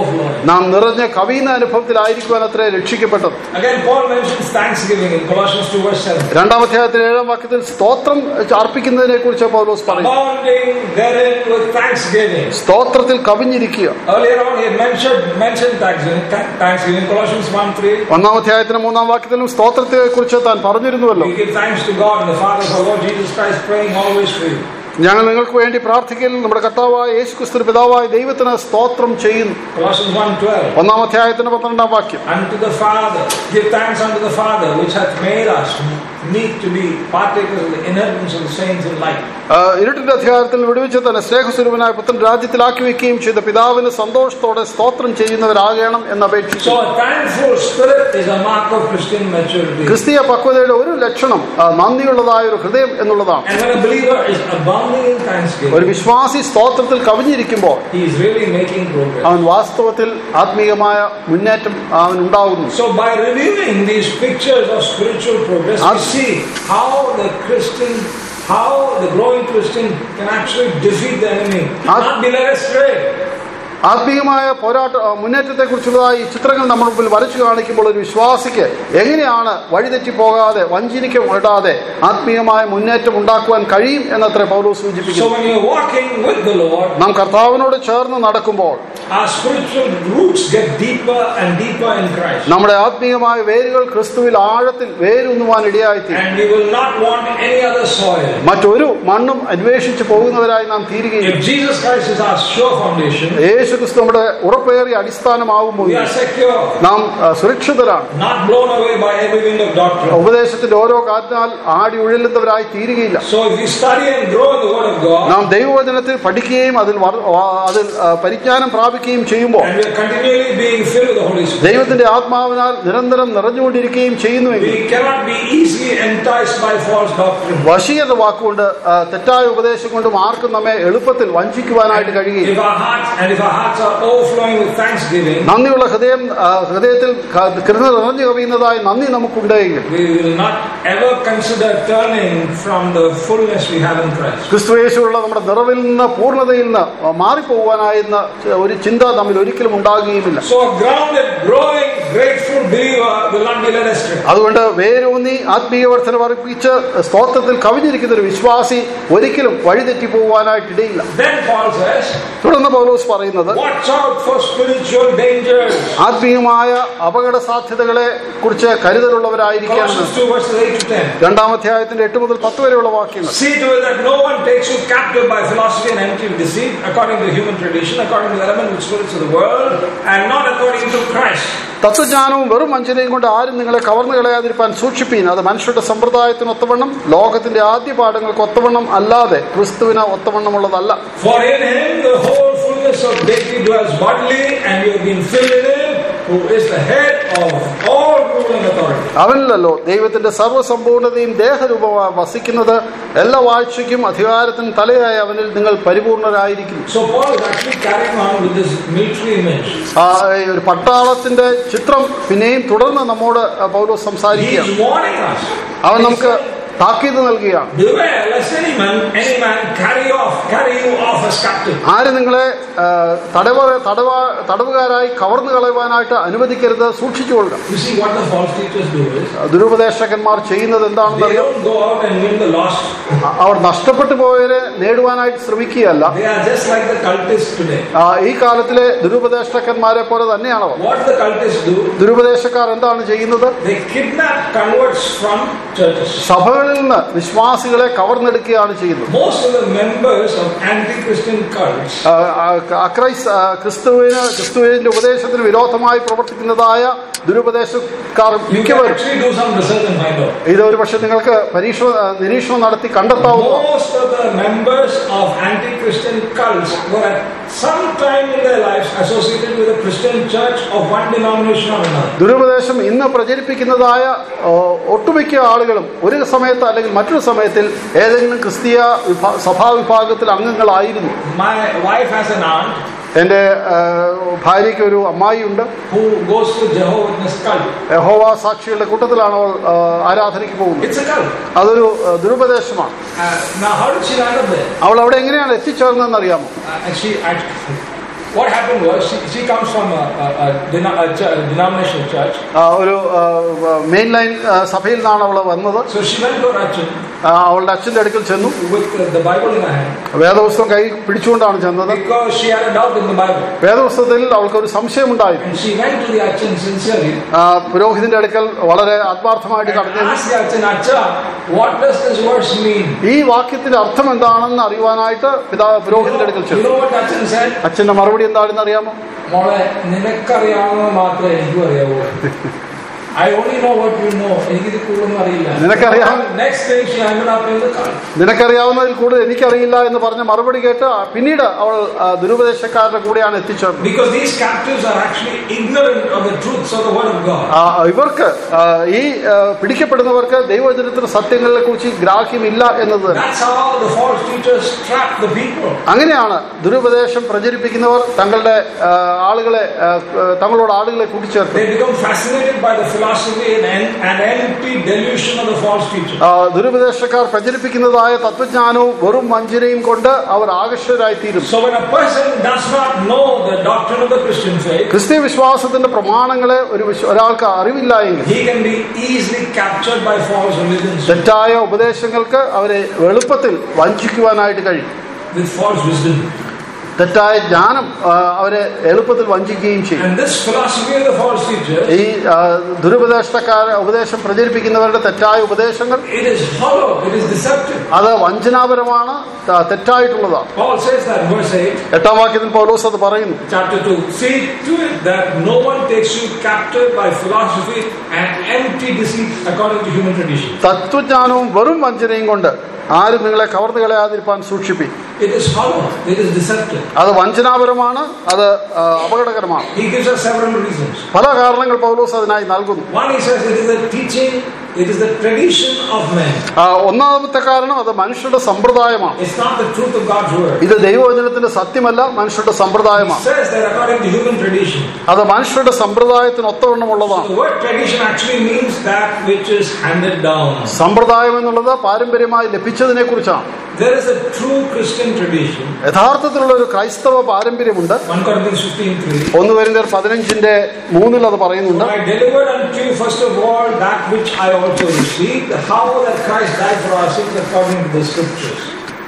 നാം നിറഞ്ഞ കവിയുന്ന അനുഭവത്തിലായിരിക്കുവാൻ അത്രേ രക്ഷിക്കപ്പെട്ടത് Again, Paul mentions thanksgiving in Colossians 2 verse 7. രണ്ടാം അധ്യായത്തിൽ ഏഴാം വാക്യത്തിൽ സ്തോത്രം അർപ്പിക്കുന്നതിനെ കുറിച്ച് പൗലോസ് പറയുന്നു Abounding therein with thanksgiving. സ്തോത്രത്തിൽ കവിഞ്ഞിരിക്കുക Earlier on, he had mentioned, mentioned thanksgiving, thanksgiving, Colossians 1 3. ഒന്നാം അധ്യായത്തിന് മൂന്നാം വാക്യത്തിലും സ്തോത്രത്തെ കുറിച്ച് താൻ പറഞ്ഞിരുന്നുവല്ലോ We give thanks to God and the Father of our Lord Jesus Christ, praying always for you. ഞങ്ങൾ നിങ്ങൾക്ക് വേണ്ടി പ്രാർത്ഥിക്കൽ നമ്മുടെ കർത്താവായ യേശു ക്രിസ്തു പിതാവായ ദൈവത്തിന് സ്തോത്രം ചെയ്യുന്നു Colossians 1 12. ഒന്നാം അധ്യായത്തിന് പന്ത്രണ്ടാം വാക്യം Unto the Father, give thanks unto the Father, which hath made us meet to be partakers of the inheritance of the saints in light. ആ, ഇരുട്ടിന്റെ അധികാരത്തിൽ വിടുവിച്ച് തന്നെ സ്നേഹസ്വരൂപനായ പുത്രൻ രാജ്യത്തിലാക്കി വെക്കുകയും ചെയ്ത പിതാവിന് സന്തോഷത്തോടെ സ്തോത്രം ചെയ്യുന്നവരാകണം എന്ന് അപേക്ഷിച്ചു So a thankful spirit is a mark of Christian maturity. ക്രിസ്തീയ പക്വതയുടെ ഒരു ലക്ഷണം ആ, നന്ദിയുള്ളതായ ഒരു ഹൃദയം എന്നുള്ളതാണ് And when a believer is abounding in ഒരു thanksgiving, വിശ്വാസി സ്തോത്രത്തിൽ കവിഞ്ഞിരിക്കുമ്പോൾ he is really making progress. അവൻ വാസ്തവത്തിൽ ആത്മീയമായ മുന്നേറ്റം അവൻ ഉണ്ടാകുന്നു So by reviewing these pictures of spiritual progress, we Ab- see how the Christian, how the growing Christian can actually defeat the enemy, Ab- not be led astray. ആത്മീയമായ പോരാട്ട മുന്നേറ്റത്തെ കുറിച്ചുള്ളതായി ഈ ചിത്രങ്ങൾ നമ്മുടെ മുമ്പിൽ വരച്ചു കാണിക്കുമ്പോൾ ഒരു വിശ്വാസിക്ക് എങ്ങനെയാണ് വഴിതെറ്റി പോകാതെ വഞ്ചിനിക്കപ്പെടാതെ ആത്മീയമായ മുന്നേറ്റം ഉണ്ടാക്കുവാൻ കഴിയും എന്നത്ര പൗരവ് So സൂചിപ്പിക്കുന്നു when you're walking with the Lord, നാം കർത്താവിനോട് ചേർന്ന് നടക്കുമ്പോൾ our spiritual roots get deeper and deeper in Christ. നമ്മുടെ ആത്മീയമായ വേരുകൾ ക്രിസ്തുവിൽ ആഴത്തിൽ വേരൂന്നുവാൻ ഇടയായിത്തീരും And we will not want any other soil. മറ്റൊരു മണ്ണും അന്വേഷിച്ച് പോകുന്നവരായി നാം തീരുകയില്ല If Jesus Christ is our sure foundation, യേശു ക്രിസ്തു നമ്മുടെ ഉറപ്പേറിയ അടിസ്ഥാനമാകുമ്പോൾ we are secure, നാം ആ, സുരക്ഷിതരാണ് not blown away by every wind of doctrine. ഉപദേശത്തിന്റെ ഓരോ കാറ്റിനാൽ ആടി ഉഴലുന്നവരായി തീരുകയില്ല So if we study and grow in the Word of God, നാം ദൈവവചനത്തിൽ പഠിക്കുകയും അതിൽ വർ- ആ, അതിൽ ആ, പരിജ്ഞാനം പ്രാപിക്കുകയും ചെയ്യുമ്പോൾ and we are continually being filled with the Holy Spirit, ദൈവത്തിന്റെ ആത്മാവിനാൽ നിരന്തരം നിറഞ്ഞുകൊണ്ടിരിക്കുകയും ചെയ്യുന്നുവെങ്കിൽ we cannot be easily enticed by false doctrine. വശീകരണ വാക്കുകൊണ്ട് ആ, തെറ്റായ ഉപദേശം കൊണ്ടും ആർക്കും നമ്മെ എളുപ്പത്തിൽ വഞ്ചിക്കുവാനായിട്ട് കഴിയുകയില്ല If our hearts and if our hearts are overflowing with thanksgiving, നന്ദിയുള്ള ഹൃദയം ആ, ഹൃദയത്തിൽ ക- കൃത നിറഞ്ഞു കവിയുന്നതായി നന്ദി നമുക്കുണ്ടെങ്കിൽ we will not ever consider turning from the fullness we have in Christ. ക്രിസ്തുയേശുള്ള നമ്മുടെ നിറവിൽ നിന്ന് പൂർണ്ണതയിൽ നിന്ന് മാറിപ്പോകുവാനായിരുന്ന ഒരു ചിന്ത നമ്മിൽ ഒരിക്കലും ഉണ്ടാകുകയുമില്ല So a grounded, growing, grateful believer will not be led astray. അതുകൊണ്ട് വേരൂന്നി ആത്മീയ വർധന വർദ്ധിപ്പിച്ച് സ്തോത്രത്തിൽ കവിഞ്ഞിരിക്കുന്ന ഒരു വിശ്വാസി ഒരിക്കലും വഴിതെറ്റി പോകുവാനായിട്ട് ഇടയില്ല Then Paul says, തുടർന്ന് പൗലോസ് പറയുന്നത് watch out for spiritual dangers. ആത്മീയമായ അപകട സാധ്യതകളെ കുറിച്ച് കരുതലുള്ളവരായിരിക്കണം Colossians 2 verses 8 to 10. രണ്ടാം അധ്യായത്തിന്റെ എട്ട് മുതൽ പത്ത് വരെയുള്ള വാക്യങ്ങൾ See to it that no one takes you captive by philosophy and empty deceit, according to human tradition, according to the elemental spirits of the world, and not according to Christ. തത്വജ്ഞാനവും വെറും വഞ്ചനയും കൊണ്ട് ആരും നിങ്ങളെ കവർന്നു കളയാതിരിക്കാൻ സൂക്ഷിപ്പീൻ അത് മനുഷ്യരുടെ സമ്പ്രദായത്തിന് ഒത്തവണ്ണം ലോകത്തിന്റെ ആദ്യ പാഠങ്ങൾക്ക് ഒത്തവണ്ണം അല്ലാതെ ക്രിസ്തുവിന് ഒത്തവണ്ണമുള്ളതല്ല For in him the whole fullness of deity dwells bodily, and you have been filled in him, who is the head of all rule and authority. അവനിലല്ലോ ദൈവത്തിന്റെ സർവ്വസമ്പൂർണതയും ദേഹരൂപമായി വസിക്കുന്നത് എല്ലാ വാഴ്ചയ്ക്കും അധികാരത്തിനും തലയായ അവനിൽ നിങ്ങൾ പരിപൂർണരായിരിക്കുന്നു So Paul is actually carrying on with this military image. ആ, ഈ ഒരു പട്ടാളത്തിന്റെ ചിത്രം പിന്നെയും തുടർന്ന് നമ്മോട് പൗരോ He സംസാരിക്കുകയാണ് is warning us. അവൻ നമുക്ക് താക്കീത് നൽകുകയാണ് Beware lest any man, any man carry off, carry you off as captive. ആര് നിങ്ങളെ ആ, തടവ തടവ തടവുകാരായി കവർന്നു കളയുവാനായിട്ട് അനുവദിക്കരുത് സൂക്ഷിച്ചുകൊള്ളുക You see what the false teachers do is ദുരുപദേശകന്മാർ ചെയ്യുന്നത് എന്താണെന്ന് they അറിയാം don't go out and win the lost. അവർ നഷ്ടപ്പെട്ടു പോയവരെ നേടുവാനായിട്ട് ശ്രമിക്കുകയല്ല They are just like the cultists today. ആ, ഈ കാലത്തിലെ ദുരുപദേഷ്ടക്കന്മാരെ പോലെ തന്നെയാണ് അവർ What the cultists do, ദുരുപദേശക്കാർ എന്താണ് ചെയ്യുന്നത് they kidnap converts from churches. സഭകളിൽ നിന്ന് വിശ്വാസികളെ കവർന്നെടുക്കുകയാണ് ചെയ്യുന്നത് Most of the members of anti-Christian cults ആ, ആ, അക്രൈസ് ആ, ക്രിസ്തുവിന് ക്രിസ്തുവിന്റെ ഉപദേശത്തിന് വിരോധമായി പ്രവർത്തിക്കുന്നതായ ദുരുപദേശക്കാർ You can മിക്കവരും actually do some research and find out. ഇത് ഒരു പക്ഷെ നിങ്ങൾക്ക് പരീക്ഷ ആ, നിരീക്ഷണം നടത്തി കണ്ടെത്താവുന്ന Most of the members of anti-Christian cults were at some time in their lives associated with a Christian church of one denomination or another. ദുരുപദേശം ഇന്ന് പ്രചരിപ്പിക്കുന്നതായ ആ, ഒട്ടുമിക്ക ആളുകളും ഒരു സമയത്ത് അല്ലെങ്കിൽ മറ്റൊരു സമയത്തിൽ ഏതെങ്കിലും ക്രിസ്തീയ വിഭാ- സഭാവിഭാഗത്തിൽ അംഗങ്ങളായിരുന്നു My wife has an aunt എൻ്റെ ആ, ഭാര്യയ്ക്ക് ഒരു അമ്മായിയുണ്ട് who goes to Jehovah Witness cult. യഹോവ സാക്ഷികളുടെ കൂട്ടത്തിലാണ് അവൾ ആ, ആരാധനയ്ക്ക് പോകുന്നത് It's a cult. അതൊരു ആ, ദുരുപദേശമാണ് Uh, now, how did she land up there? അവൾ അവിടെ എങ്ങനെയാണ് എത്തിച്ചേർന്നതെന്ന് അറിയാമോ Uh, and she, I, what happened was she, she comes from a, a, a, deno- a, ch- a denominational church. ആ, ഒരു main line സഭയിൽ നിന്നാണ് അവൾ വന്നത് So she went to her Achan ആ, അവളുടെ അച്ഛന്റെ അടുക്കൽ ചെന്നു with uh, the Bible in her hand വേദപുസ്തകം കൈ പിടിച്ചുകൊണ്ടാണ് ചെന്നത് because she had a doubt in the Bible. വേദപുസ്തകത്തിൽ അവൾക്കൊരു സംശയമുണ്ടായിരുന്നു And she went to the Achan sincerely ആ, പുരോഹിതന്റെ അടുക്കൽ വളരെ ആത്മാർത്ഥമായിട്ട് and കടന്നു asked the Achan, Acha, what does this verse mean? ഈ വാക്യത്തിന്റെ അർത്ഥം എന്താണെന്ന് അറിയുവാനായിട്ട് പിതാ You പുരോഹിതന്റെ അടുക്കൽ know, you ചെന്നു know what Achan said? അച്ഛന്റെ മറുപടി എന്താണെന്ന് അറിയാമോ മോളെ നിനക്കറിയാവുന്നത് മാത്രമേ എനിക്കും അറിയാവൂ I only know what you know എനിക്കിത് കൂടുതലൊന്നും അറിയില്ല നിനക്കറിയാം. Next thing she hand up in the car നിനക്കറിയാവുന്നതിൽ കൂടുതൽ എനിക്കറിയില്ല എന്ന് പറഞ്ഞ മറുപടി കേട്ട് ആ, പിന്നീട് അവൾ ആ, ദുരുപദേശക്കാരുടെ കൂടെയാണ് എത്തിച്ചേർന്നത് Because these captives are actually ignorant of the truths of the word of God. ആ, ഇവർക്ക് ആ, ഈ ആ, പിടിക്കപ്പെടുന്നവർക്ക് ദൈവചരിത്ര സത്യങ്ങളെ കുറിച്ച് ഗ്രാഹ്യമില്ല എന്നത് തന്നെ That's how the false teachers trap the people. അങ്ങനെയാണ് ദുരുപദേശം പ്രചരിപ്പിക്കുന്നവർ തങ്ങളുടെ ആ, ആളുകളെ ആ, ആ, തങ്ങളോട് ആളുകളെ കൂട്ടിച്ചേർക്കും They become fascinated by the philosophy and, and empty delusion of the false teachers. ആ, ദുരുപദേശക്കാർ പ്രചരിപ്പിക്കുന്നതായ തത്വജ്ഞാനവും വെറും വഞ്ചനയും കൊണ്ട് അവർ ആകർഷകരായി തീരും So when a person does not know the doctrine of the Christian faith, ക്രിസ്തീയ വിശ്വാസത്തിന്റെ പ്രമാണങ്ങളെ ഒരു വിശ്വ- ഒരാൾക്ക് അറിവില്ല എങ്കിൽ he can be easily captured by false religions തെറ്റായ ഉപദേശങ്ങൾക്ക് അവരെ എളുപ്പത്തിൽ വഞ്ചിക്കുവാനായിട്ട് കഴിയും with false wisdom. തെറ്റായ ജ്ഞാനം ആ, അവരെ എളുപ്പത്തിൽ വഞ്ചിക്കുകയും ചെയ്യും And this philosophy of the false teachers, ഈ ആ, ദുരുപദേഷ്ടക്കാരെ ഉപദേശം പ്രചരിപ്പിക്കുന്നവരുടെ തെറ്റായ ഉപദേശങ്ങൾ it is hollow, it is deceptive. അത് വഞ്ചനാപരമാണ് ത- തെറ്റായിട്ടുള്ളതാണ് Paul says that in verse 8, എട്ടാം വാക്യത്തിൽ പൗലോസ് അത് പറയുന്നു chapter 2. See to it that no one takes you captive by philosophy and empty deceit according to human tradition. തത്വജ്ഞാനവും വെറും വഞ്ചനയും കൊണ്ട് ആരും നിങ്ങളെ കവർന്നു കളയാതിരിപ്പാൻ സൂക്ഷിപ്പി It is hollow, it is deceptive. അത് വഞ്ചനാപരമാണ് അത് ആ, അപകടകരമാണ് He gives us several reasons. പല കാരണങ്ങൾ പൗലോസ് അതിനായി നൽകുന്നു One, he says it is the teaching, it is the tradition of men. ആ, ഒന്നാമത്തെ കാരണം അത് മനുഷ്യരുടെ സമ്പ്രദായമാണ് It's not the truth of God's word. ഇത് ദൈവവചനത്തിന്റെ സത്യമല്ല മനുഷ്യരുടെ He സമ്പ്രദായമാണ് says that according to human tradition. അത് മനുഷ്യരുടെ സമ്പ്രദായത്തിന് ഒത്തവണ്ണമുള്ളതാണ് The word tradition actually means that which is handed down. സമ്പ്രദായം എന്നുള്ളത് പാരമ്പര്യമായി ലഭിച്ചതിനെ കുറിച്ചാണ് There is a true Christian tradition. യഥാർത്ഥത്തിലുള്ള ഒരു ക്രൈസ്തവ പാരമ്പര്യമുണ്ട് 1 Corinthians 15 3. ഒന്ന് വരുന്നർ പതിനഞ്ചിന്റെ മൂന്നിൽ അത് പറയുന്നുണ്ട് I delivered unto you first of all that which I also received, how that Christ died for our sins according to the scriptures.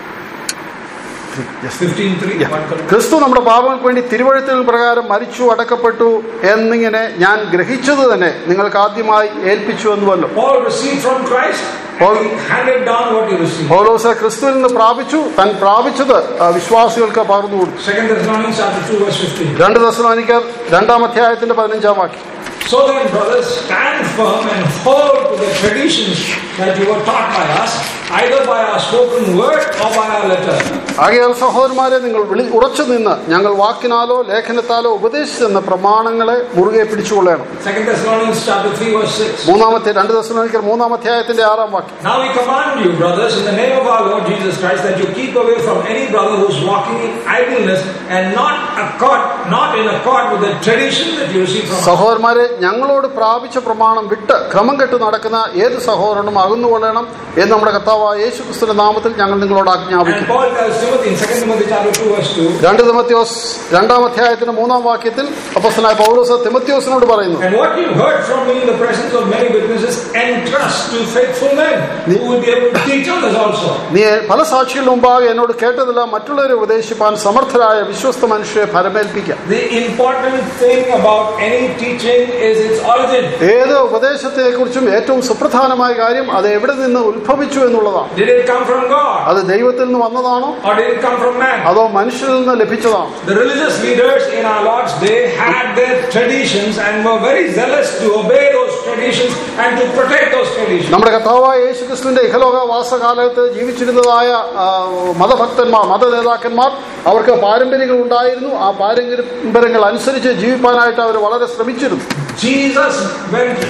15 3. Yeah. ക്രിസ്തു നമ്മുടെ പാപങ്ങൾക്ക് വേണ്ടി തിരുവഴുത്തിൽ പ്രകാരം മരിച്ചു അടക്കപ്പെട്ടു എന്നിങ്ങനെ ഞാൻ ഗ്രഹിച്ചത് തന്നെ നിങ്ങൾക്ക് ആദ്യമായി ഏൽപ്പിച്ചു എന്നുവല്ലോ Paul received from Christ, Paul- and he handed down what he received. പൗലോസ് ക്രിസ്തുവിൽ നിന്ന് പ്രാപിച്ചു താൻ പ്രാപിച്ചത് ആ, വിശ്വാസികൾക്ക് പകർന്നു കൊടുത്തു Second Thessalonians chapter 2, verse 15. രണ്ട് ദശമാനിക്കർ രണ്ടാം അധ്യായത്തിന്റെ പതിനഞ്ചാം വാക്യം So then, brothers, stand firm and hold to the traditions that you were taught by us, either by our spoken word or by our letter. ആകയാൽ സഹോദരന്മാരെ നിങ്ങൾ വിളി ഉറച്ചു നിന്ന് ഞങ്ങൾ വാക്കിനാലോ ലേഖനത്താലോ ഉപദേശിച്ചെന്ന പ്രമാണങ്ങളെ മുറുകെ പിടിച്ചുകൊള്ളണം Second Thessalonians chapter 3, verse 6. മൂന്നാമത്തെ രണ്ട് ദശമാനിക്കർ മൂന്നാം അധ്യായത്തിന്റെ ആറാം വാക്യം Now we command you, brothers, in the name of our Lord Jesus Christ, that you keep away from any brother who is walking in idleness and not accord, not in accord with the tradition that you received from us. സഹോദരന്മാരെ ഞങ്ങളോട് പ്രാപിച്ച പ്രമാണം വിട്ട് ക്രമം കെട്ട് നടക്കുന്ന ഏത് സഹോദരനും അകന്നുകൊള്ളണം എന്ന് നമ്മുടെ കർത്താവായ യേശു ക്രിസ്തുവിന്റെ നാമത്തിൽ ഞങ്ങൾ നിങ്ങളോട് And ആജ്ഞാപിക്കും Paul tells Timothy in 2 Timothy chapter 2, verse 2, രണ്ട് തിമത്യോസ് രണ്ടാം അധ്യായത്തിന്റെ മൂന്നാം വാക്യത്തിൽ അപ്പസ്തനായ പൗലോസ് തിമത്യോസിനോട് പറയുന്നു And what you heard from me in the presence of many witnesses, entrust to faithful men who will be able to teach others also. നീ പല സാക്ഷികളുടെ മുമ്പാകെ എന്നോട് കേട്ടതെല്ലാം മറ്റുള്ളവരെ ഉപദേശിപ്പാൻ സമർത്ഥരായ വിശ്വസ്ത മനുഷ്യരെ ഫലമേൽപ്പിക്കാം The important thing about any teaching is its origin. ഏത് ഉപദേശത്തെ കുറിച്ചും ഏറ്റവും സുപ്രധാനമായ കാര്യം അത് എവിടെ നിന്ന് ഉത്ഭവിച്ചു എന്നുള്ളതാണ് Did it come from God അത് ദൈവത്തിൽ നിന്ന് വന്നതാണോ or did it come from man? അതോ മനുഷ്യരിൽ നിന്ന് ലഭിച്ചതാണോ The religious leaders in our Lord's day had their traditions and were very zealous to obey those traditions and to protect those traditions. നമ്മുടെ കർത്താവായ യേശു ക്രിസ്തുവിന്റെ ഇഹലോക വാസകാലത്ത് ജീവിച്ചിരുന്നതായ ആ, മതഭക്തന്മാർ മത നേതാക്കന്മാർ അവർക്ക് പാരമ്പര്യങ്ങൾ ഉണ്ടായിരുന്നു ആ പാരമ്പര്യങ്ങൾ അനുസരിച്ച് ജീവിപ്പാനായിട്ട് അവർ വളരെ ശ്രമിച്ചിരുന്നു Jesus went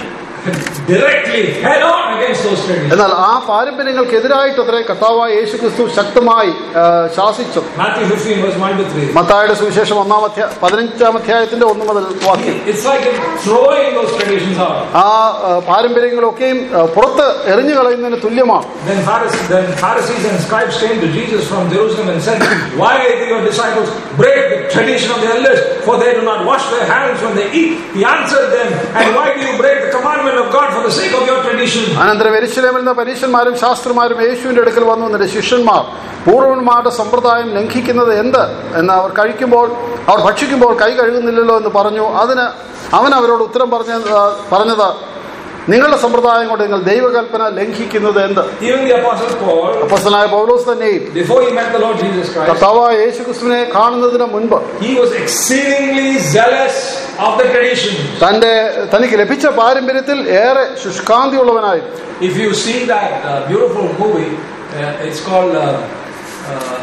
directly head on against those traditions. എന്നാൽ ആ പാരമ്പര്യങ്ങൾക്കെതിരായിട്ട് അത്രേ കർത്താവായ യേശു ക്രിസ്തു ശക്തമായി ആ, ശാസിച്ചു Matthew 15, verse 1 to 3. മത്തായുടെ സുവിശേഷം ഒന്നാം അധ്യായ പതിനഞ്ചാം അധ്യായത്തിന്റെ ഒന്ന് മുതൽ വാക്യം It's like throwing those traditions out. ആ ആ, പാരമ്പര്യങ്ങളൊക്കെയും ആ, പുറത്ത് എറിഞ്ഞു കളയുന്നതിന് തുല്യമാണ് Then Pharisees, then Pharisees and scribes came to Jesus from Jerusalem and said, Why do your disciples break the tradition of the elders? For they do not wash their hands when they eat. He answered them, And why do you break the commandment of God for the sake of your tradition? അനന്തരം എരിശിലേമിൽ നിന്ന് പരീക്ഷന്മാരും ശാസ്ത്രമാരും യേശുവിന്റെ അടുക്കൽ വന്നു നിന്റെ ശിഷ്യന്മാർ പൂർവന്മാരുടെ സമ്പ്രദായം ലംഘിക്കുന്നത് എന്ത് എന്ന് അവർ കഴിക്കുമ്പോൾ അവർ ഭക്ഷിക്കുമ്പോൾ കൈ കഴുകുന്നില്ലല്ലോ എന്ന് പറഞ്ഞു അതിന് അവൻ അവരോട് ഉത്തരം പറഞ്ഞ പറഞ്ഞത് നിങ്ങളുടെ സമ്പ്രദായം കൊണ്ട് നിങ്ങൾ ദൈവകൽപ്പന ലംഘിക്കുന്നത് എന്ത് Even the Apostle Paul, അപ്പസ്തനായ പൗലോസ് തന്നെയും before he met the Lord Jesus Christ, കർത്താവായ യേശു ക്രിസ്തുവിനെ കാണുന്നതിന് മുൻപ് he was exceedingly zealous of the tradition. തന്റെ തനിക്ക് ലഭിച്ച പാരമ്പര്യത്തിൽ ഏറെ ശുഷ്കാന്തിയുള്ളവനായിരുന്നു If you see that uh, beautiful movie, uh, it's called, uh, uh,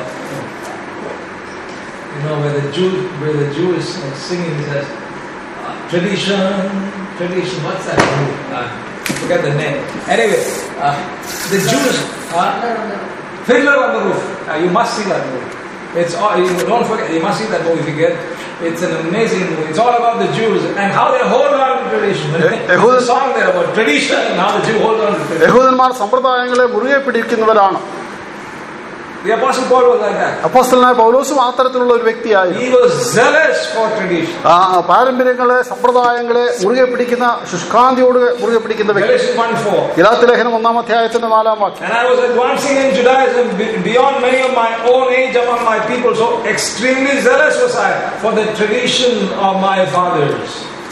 you know, where the Jew, where the Jew is uh, singing, he says, uh, tradition, tradition. What's that movie? Uh, I forget the name. Anyway, uh, the Jews, uh, Fiddler on the Roof. Uh, you must see that movie. It's all, you don't forget. You must see that movie if you get. It's an amazing movie. It's all about the Jews and how they hold on to tradition. There's a song there about tradition and how the Jew hold on to tradition. യഹൂദന്മാർ സമ്പ്രദായങ്ങളെ മുറുകെ പിടിക്കുന്നവരാണ് The Apostle Paul was like that. അപ്പോസ്തലനായ പൗലോസും ആ തരത്തിലുള്ള ഒരു വ്യക്തിയായിരുന്നു He was zealous for tradition. ആ പാരമ്പര്യങ്ങളെ സമ്പ്രദായങ്ങളെ മുറുകെ പിടിക്കുന്ന ശുഷ്കാന്തിയോട് മുറുകെ പിടിക്കുന്ന വ്യക്തി Galatians 1 4. ഗലാത്തി ലേഖനം ഒന്നാം അധ്യായത്തിന്റെ നാലാം വാക്യം And I was advancing in Judaism be- beyond many of my own age among my people, so extremely zealous was I for the tradition of my fathers.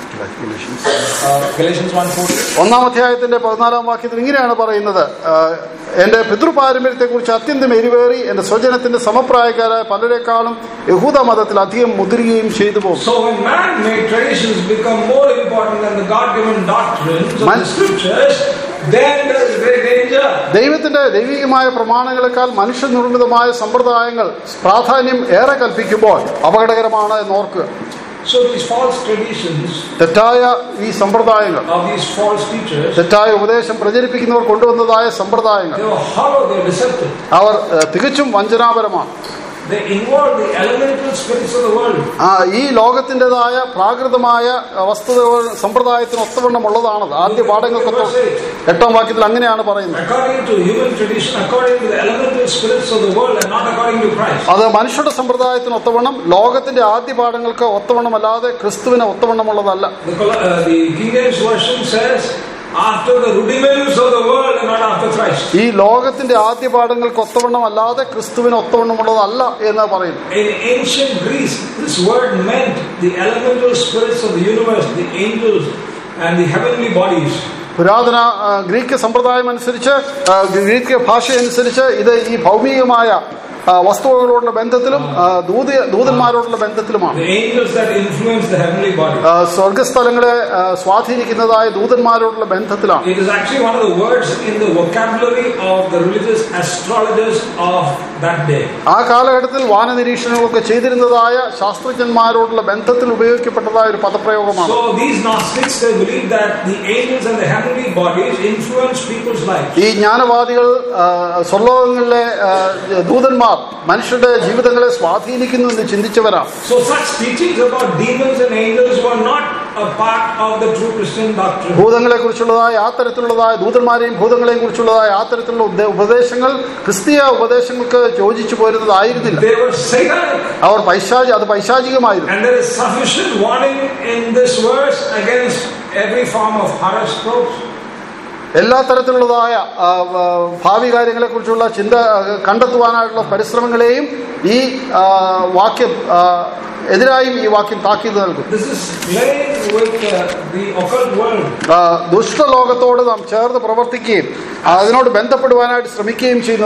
Uh, Galatians 1 4. ഒന്നാം അധ്യായത്തിന്റെ പതിനാലാം വാക്യത്തിൽ ഇങ്ങനെയാണ് പറയുന്നത് ആ, എന്റെ പിതൃപാരമ്പര്യത്തെ കുറിച്ച് അത്യന്തം എരിവേറി എന്റെ സ്വജനത്തിന്റെ സമപ്രായക്കാരായ പലരെക്കാളും യഹൂദ മതത്തിൽ അധികം മുതിരുകയും ചെയ്തു പോകും So when man-made traditions become more important than the God-given doctrines of Man- the scriptures, then there is great danger. ദൈവത്തിന്റെ ദൈവികമായ പ്രമാണങ്ങളെക്കാൾ മനുഷ്യനിർമ്മിതമായ സമ്പ്രദായങ്ങൾ പ്രാധാന്യം ഏറെ കൽപ്പിക്കുമ്പോൾ അപകടകരമാണ് എന്ന് ഓർക്കുക So these false traditions തെറ്റായ ഈ സമ്പ്രദായങ്ങൾ of these false teachers, തെറ്റായ ഉപദേശം പ്രചരിപ്പിക്കുന്നവർ കൊണ്ടുവന്നതായ സമ്പ്രദായങ്ങൾ they were hollow, they were deceptive. അവർ ഏഹ്, തികച്ചും വഞ്ചനാപരമാണ് They involve the elemental spirits of the world. ആ ഈ ലോകത്തിൻ്റെതായ പ്രാകൃതമായ അഹ്, വസ്തുതകൾ സമ്പ്രദായത്തിന് ഒത്തവണ്ണമുള്ളതാണത് ആദ്യ പാഠങ്ങൾക്കൊത്ത എട്ടാം വാക്യത്തിൽ അങ്ങനെയാണ് പറയുന്നത് According to human tradition, according to the elemental spirits of the world, and not according to Christ. അത് മനുഷ്യരുടെ സമ്പ്രദായത്തിന് ഒത്തവണ്ണം ലോകത്തിന്റെ ആദ്യ പാഠങ്ങൾക്ക് ഒത്തവണ്ണമല്ലാതെ ക്രിസ്തുവിന് ഒത്തവണ്ണമുള്ളതല്ല The, Col- uh, the King James Version says, after the rudiments of the world and not after Christ. ഈ ലോകത്തിന്റെ ആദ്യ പാഠങ്ങൾക്ക് ഒത്തവണ്ണമല്ലാതെ ക്രിസ്തുവിന് ഒത്തവണ്ണമുള്ളതല്ല എന്ന് പറയുന്നു In ancient Greece, this word meant the elemental spirits of the universe, the angels, and the heavenly bodies. പുരാതന ആ, Greek സമ്പ്രദായം അനുസരിച്ച് ആ, ഗ്രീക്ക് ഭാഷ അനുസരിച്ച് ഇത് ഈ ഭൗമികമായ ആ, വസ്തുവകളോടുള്ള ബന്ധത്തിലും ആ, ദൂത ദൂതന്മാരോടുള്ള ബന്ധത്തിലുമാണ് The angels that influence the heavenly bodies. ആ, സ്വർഗസ്ഥലങ്ങളെ ആ, സ്വാധീനിക്കുന്നതായ ദൂതന്മാരോടുള്ള ബന്ധത്തിലാണ് It is actually one of the words in the vocabulary of the religious astrologers of that day. ആ കാലഘട്ടത്തിൽ വാനനിരീക്ഷണങ്ങളൊക്കെ ചെയ്തിരുന്നതായ ശാസ്ത്രജ്ഞന്മാരോടുള്ള ബന്ധത്തിൽ ഉപയോഗിക്കപ്പെട്ടതായ ഒരു പദപ്രയോഗമാണ് So these Gnostics, they believe that the angels and the heavenly bodies influence people's lives. ഈ ജ്ഞാനവാദികൾ ആ, സ്വർലോകങ്ങളിലെ ആ, ദൂതന്മാർ മനുഷ്യരുടെ ജീവിതങ്ങളെ സ്വാധീനിക്കുന്നു എന്ന് ചിന്തിച്ചവരാണ് So such teachings about demons and angels were not a part of the true Christian doctrine. ഭൂതങ്ങളെ കുറിച്ചുള്ളതായ ആ തരത്തിലുള്ളതായ ദൂതന്മാരെയും ഭൂതങ്ങളെയും കുറിച്ചുള്ളതായ ആ തരത്തിലുള്ള ഉദ്ദേ- ഉപദേശങ്ങൾ ക്രിസ്തീയ ഉപദേശങ്ങൾക്ക് യോജിച്ചു പോരുന്നതായിരുന്നില്ല They were satanic. അവർ പൈശാചി അത് പൈശാചികമായിരുന്നു And there is sufficient warning in this verse against every form of horoscopes. എല്ലാ തരത്തിലുള്ളതായ ആ, ആ, ഭാവി കാര്യങ്ങളെക്കുറിച്ചുള്ള ചിന്ത ആ, കണ്ടെത്തുവാനായിട്ടുള്ള പരിശ്രമങ്ങളെയും ഈ ആ, വാക്യം ആ, എതിരായും ഈ വാക്യം താക്കീത് നൽകും This is playing with uh, the occult world. ആ, ദുഷ്ടലോകത്തോട് നാം ചേർന്ന് പ്രവർത്തിക്കുകയും അതിനോട് ബന്ധപ്പെടുവാനായിട്ട് ശ്രമിക്കുകയും ചെയ്യുന്നതാണ്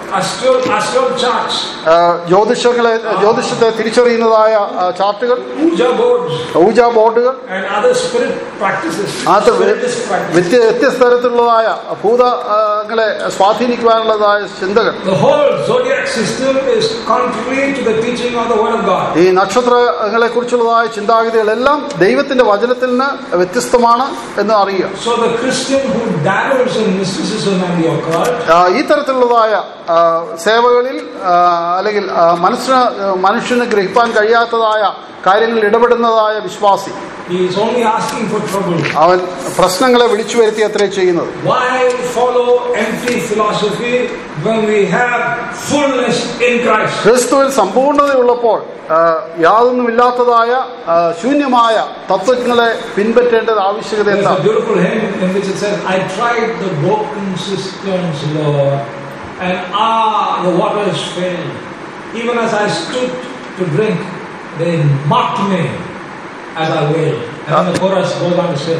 astral, astral charts, ആ, ജ്യോതിഷങ്ങളെ ജ്യോതിഷത്തെ തിരിച്ചറിയുന്നതായ ആ, ചാർട്ടുകൾ puja boards, ഊജ ബോർഡുകൾ and other spirit practices, അത് spiritist practices. വ്യത്യ വ്യത്യസ്ത തരത്തിലുള്ളതായ ഭൂതങ്ങളെ സ്വാധീനിക്കുവാനുള്ളതായ ചിന്തകൾ The whole zodiac system is contrary to the teaching of the Word of God. ഈ നക്ഷത്രങ്ങളെ കുറിച്ചുള്ളതായ ചിന്താഗതികളെല്ലാം ദൈവത്തിന്റെ വചനത്തിൽ നിന്ന് വ്യത്യസ്തമാണ് എന്ന് അറിയുക So the Christian who dabbles in mysticism and the occult ആ, ഈ തരത്തിലുള്ളതായ ആ, സേവകളിൽ ആ, അല്ലെങ്കിൽ ആ, മനസ്സിന് മനുഷ്യന് ഗ്രഹിപ്പാൻ കഴിയാത്തതായ കാര്യങ്ങളിൽ ഇടപെടുന്നതായ വിശ്വാസി he is only asking for trouble. അവൻ പ്രശ്നങ്ങളെ വിളിച്ചു വരുത്തി അത്രേ ചെയ്യുന്നത് Why follow empty philosophy when we have fullness in Christ? ക്രിസ്തുവിൽ സമ്പൂർണ്ണതയുള്ളപ്പോൾ ആ, യാതൊന്നുമില്ലാത്തതായ ആ, ശൂന്യമായ തത്വങ്ങളെ പിൻപറ്റേണ്ടത് ആവശ്യകത There's a എന്താണ് beautiful hymn in which it says, I tried the broken cisterns, Lord, and ah, the waters failed. Even as I stood to drink, they mocked me as I wailed. And then the chorus goes on to say,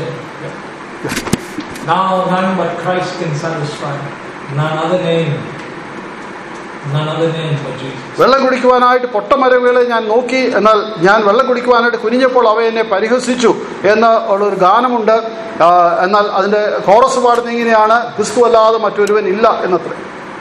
Now none but Christ can satisfy, none other name, none other name but Jesus. വെള്ളം കുടിക്കുവാനായിട്ട് പൊട്ടമരവുകളെ ഞാൻ നോക്കി എന്നാൽ ഞാൻ വെള്ളം കുടിക്കുവാനായിട്ട് കുനിഞ്ഞപ്പോൾ അവ എന്നെ പരിഹസിച്ചു എന്ന് ഉള്ളൊരു ഗാനമുണ്ട് ആ, എന്നാൽ അതിന്റെ കോറസ് പാടുന്ന ഇങ്ങനെയാണ് ക്രിസ്തു അല്ലാതെ മറ്റൊരുവൻ ഇല്ല എന്നത്രേ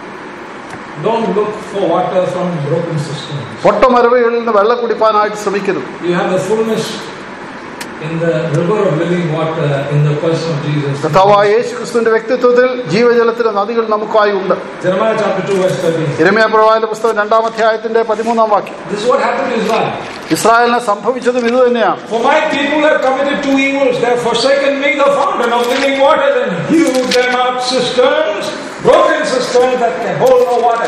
Don't look for water from broken systems. പൊട്ടമരവുകളിൽ നിന്ന് വെള്ളം കുടിപ്പാനായിട്ട് ശ്രമിക്കരുത് You have the fullness in the river of living water in the person of Jesus. കർത്താവായ യേശു ക്രിസ്തുവിന്റെ വ്യക്തിത്വത്തിൽ ജീവജലത്തിലെ നദികൾ നമുക്കായി ഉണ്ട് Jeremiah chapter 2, verse 13. ഇരമയ പ്രവാചന്റെ പുസ്തകം രണ്ടാം അധ്യായത്തിന്റെ പതിമൂന്നാം വാക്യം This is what happened to Israel. ഇസ്രായേലിനെ സംഭവിച്ചതും ഇത് തന്നെയാണ് For my people have committed two evils. They have forsaken me, the fountain of living water, and hewed them out cisterns, broken cisterns that can hold no water.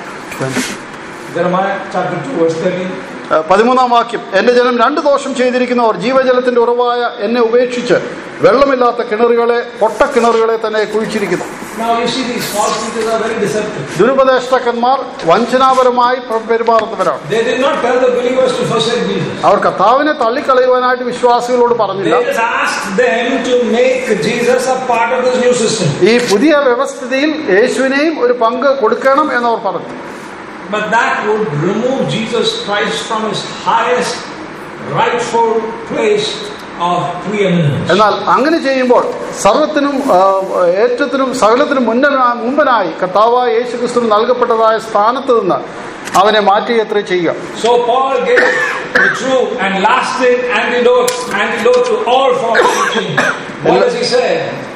Jeremiah chapter 2, verse 13. ഏഹ് പതിമൂന്നാം വാക്യം എന്റെ ജനം രണ്ട് ദോഷം ചെയ്തിരിക്കുന്നവർ ജീവജലത്തിന്റെ ഉറവായ എന്നെ ഉപേക്ഷിച്ച് വെള്ളമില്ലാത്ത കിണറുകളെ പൊട്ട കിണറുകളെ തന്നെ കുഴിച്ചിരിക്കുന്നു Now you see, these false teachers are very deceptive. ദുരുപദേഷ്ടക്കന്മാർ വഞ്ചനാപരമായി പ്ര- പെരുമാറുന്നവരാണ് They did not tell the believers to forsake Jesus. അവർ കർത്താവിനെ തള്ളിക്കളയുവാനായിട്ട് വിശ്വാസികളോട് പറഞ്ഞില്ല They just asked them to make Jesus a part of this new system. ഈ പുതിയ വ്യവസ്ഥിതിയിൽ യേശുവിനെയും ഒരു പങ്ക് കൊടുക്കണം എന്നവർ പറഞ്ഞു But that would remove Jesus Christ from his highest rightful place of preeminence. എന്നാൽ അങ്ങനെ ചെയ്യുമ്പോൾ സർവത്തിനും ആ, ഏറ്റത്തിനും സകലത്തിനും മുന്നനാ മുമ്പനായി കർത്താവായ യേശു ക്രിസ്തു നൽകപ്പെട്ടതായ സ്ഥാനത്ത് നിന്ന് അവനെ മാറ്റുകയത്ര ചെയ്യുക So Paul gave the true and lasting antidote, antidote to all false teaching. What does he say?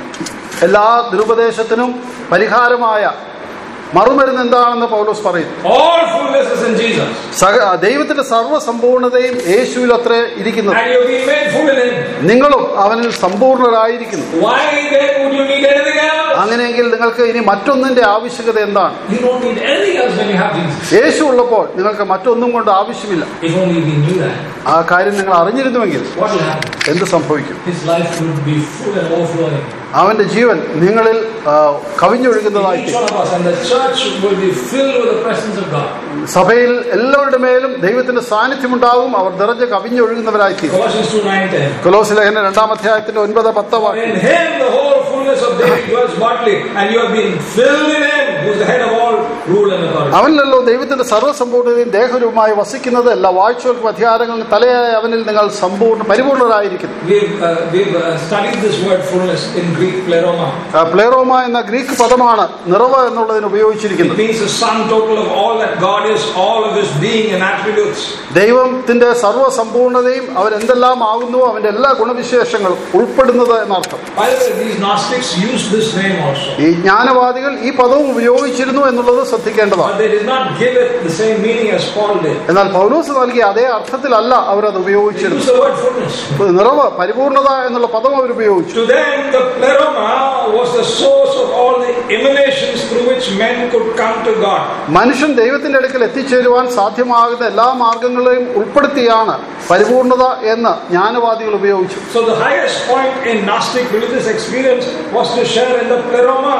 എല്ലാ ദുരുപദേശത്തിനും പരിഹാരമായ മറുമരുന്ന് എന്താണെന്ന് പൗലോസ് പറയുന്നു All fullness is in Jesus. സക ദൈവത്തിന്റെ സർവ്വസമ്പൂർണതയും യേശുവിൽ അത്രേ ഇരിക്കുന്നത് And you've been made full in him. നിങ്ങളും അവനിൽ സമ്പൂർണരായിരിക്കുന്നു Why then would you need anything else? അങ്ങനെയെങ്കിൽ നിങ്ങൾക്ക് ഇനി മറ്റൊന്നിന്റെ ആവശ്യകത എന്താണ് You don't need anything else when you have Jesus. യേശു ഉള്ളപ്പോൾ നിങ്ങൾക്ക് മറ്റൊന്നും കൊണ്ട് ആവശ്യമില്ല If only we knew that, ആ കാര്യം നിങ്ങൾ അറിഞ്ഞിരുന്നുവെങ്കിൽ what will happen? എന്ത് സംഭവിക്കും His life would be full and overflowing. അവന്റെ ജീവൻ നിങ്ങളിൽ ആ, കവിഞ്ഞൊഴുകുന്നതായി Each one of us, and the church will be filled with the presence of God. സഭയിൽ എല്ലാവരുടെ മേലും ദൈവത്തിന്റെ സാന്നിധ്യമുണ്ടാകും അവർ നിറഞ്ഞ് കവിഞ്ഞൊഴുകുന്നവരായി തീരും Colossians 2 9 10. കൊലോസ് ലേഖന രണ്ടാം അധ്യായത്തിന്റെ ഒൻപത് പത്ത് വാക്യം In him the whole fullness of David dwells bodily, and you have been filled in him, who is the head of all rule and authority. അവനിലല്ലോ ദൈവത്തിന്റെ സർവ്വസമ്പൂർണ്ണതയും ദേഹരൂപമായി വസിക്കുന്നത് എല്ലാ വാഴ്ചകൾക്കും അധികാരങ്ങൾക്കും തലയായ അവനിൽ നിങ്ങൾ സമ്പൂർണ്ണ പരിപൂർണരായിരിക്കുന്നു We've, uh, we've uh, studied this word fullness in Greek, pleroma. ആ, പ്ലേറോമ എന്ന ഗ്രീക്ക് പദമാണ് നിറവ് എന്നുള്ളതിന് It ഉപയോഗിച്ചിരിക്കുന്നത് means the sum total of all that God is, all of his being and attributes. ദൈവത്തിന്റെ സർവ്വസമ്പൂർണതയും അവൻ എന്തെല്ലാം ആകുന്നുവോ അവന്റെ എല്ലാ ഗുണവിശേഷങ്ങളും ഉൾപ്പെടുന്നത് എന്നർത്ഥം By the way, these Gnostics used this name also. ഈ ജ്ഞാനവാദികൾ ഈ പദവും ഉപയോഗിച്ചിരുന്നു എന്നുള്ളത് ശ്രദ്ധിക്കേണ്ടതാണ് But they did not give it the same meaning as Paul did. എന്നാൽ പൗലോസ് നൽകിയ അതേ അർത്ഥത്തിലല്ല അവരത് They ഉപയോഗിച്ചിരുന്നു used the word fullness. നിറവ് പരിപൂർണത എന്നുള്ള പദം അവർ ഉപയോഗിച്ചു To them, the pleroma was the source of all the emanations through which men could come to God. മനുഷ്യൻ ദൈവത്തിന്റെ അടുക്കൽ എത്തിച്ചേരുവാൻ സാധ്യമാകുന്ന എല്ലാ മാർഗങ്ങളെയും ഉൾപ്പെടുത്തിയാണ് പരിപൂർണത എന്ന് ജ്ഞാനവാദികൾ ഉപയോഗിച്ചു So the highest point in Gnostic religious experience was to share in the pleroma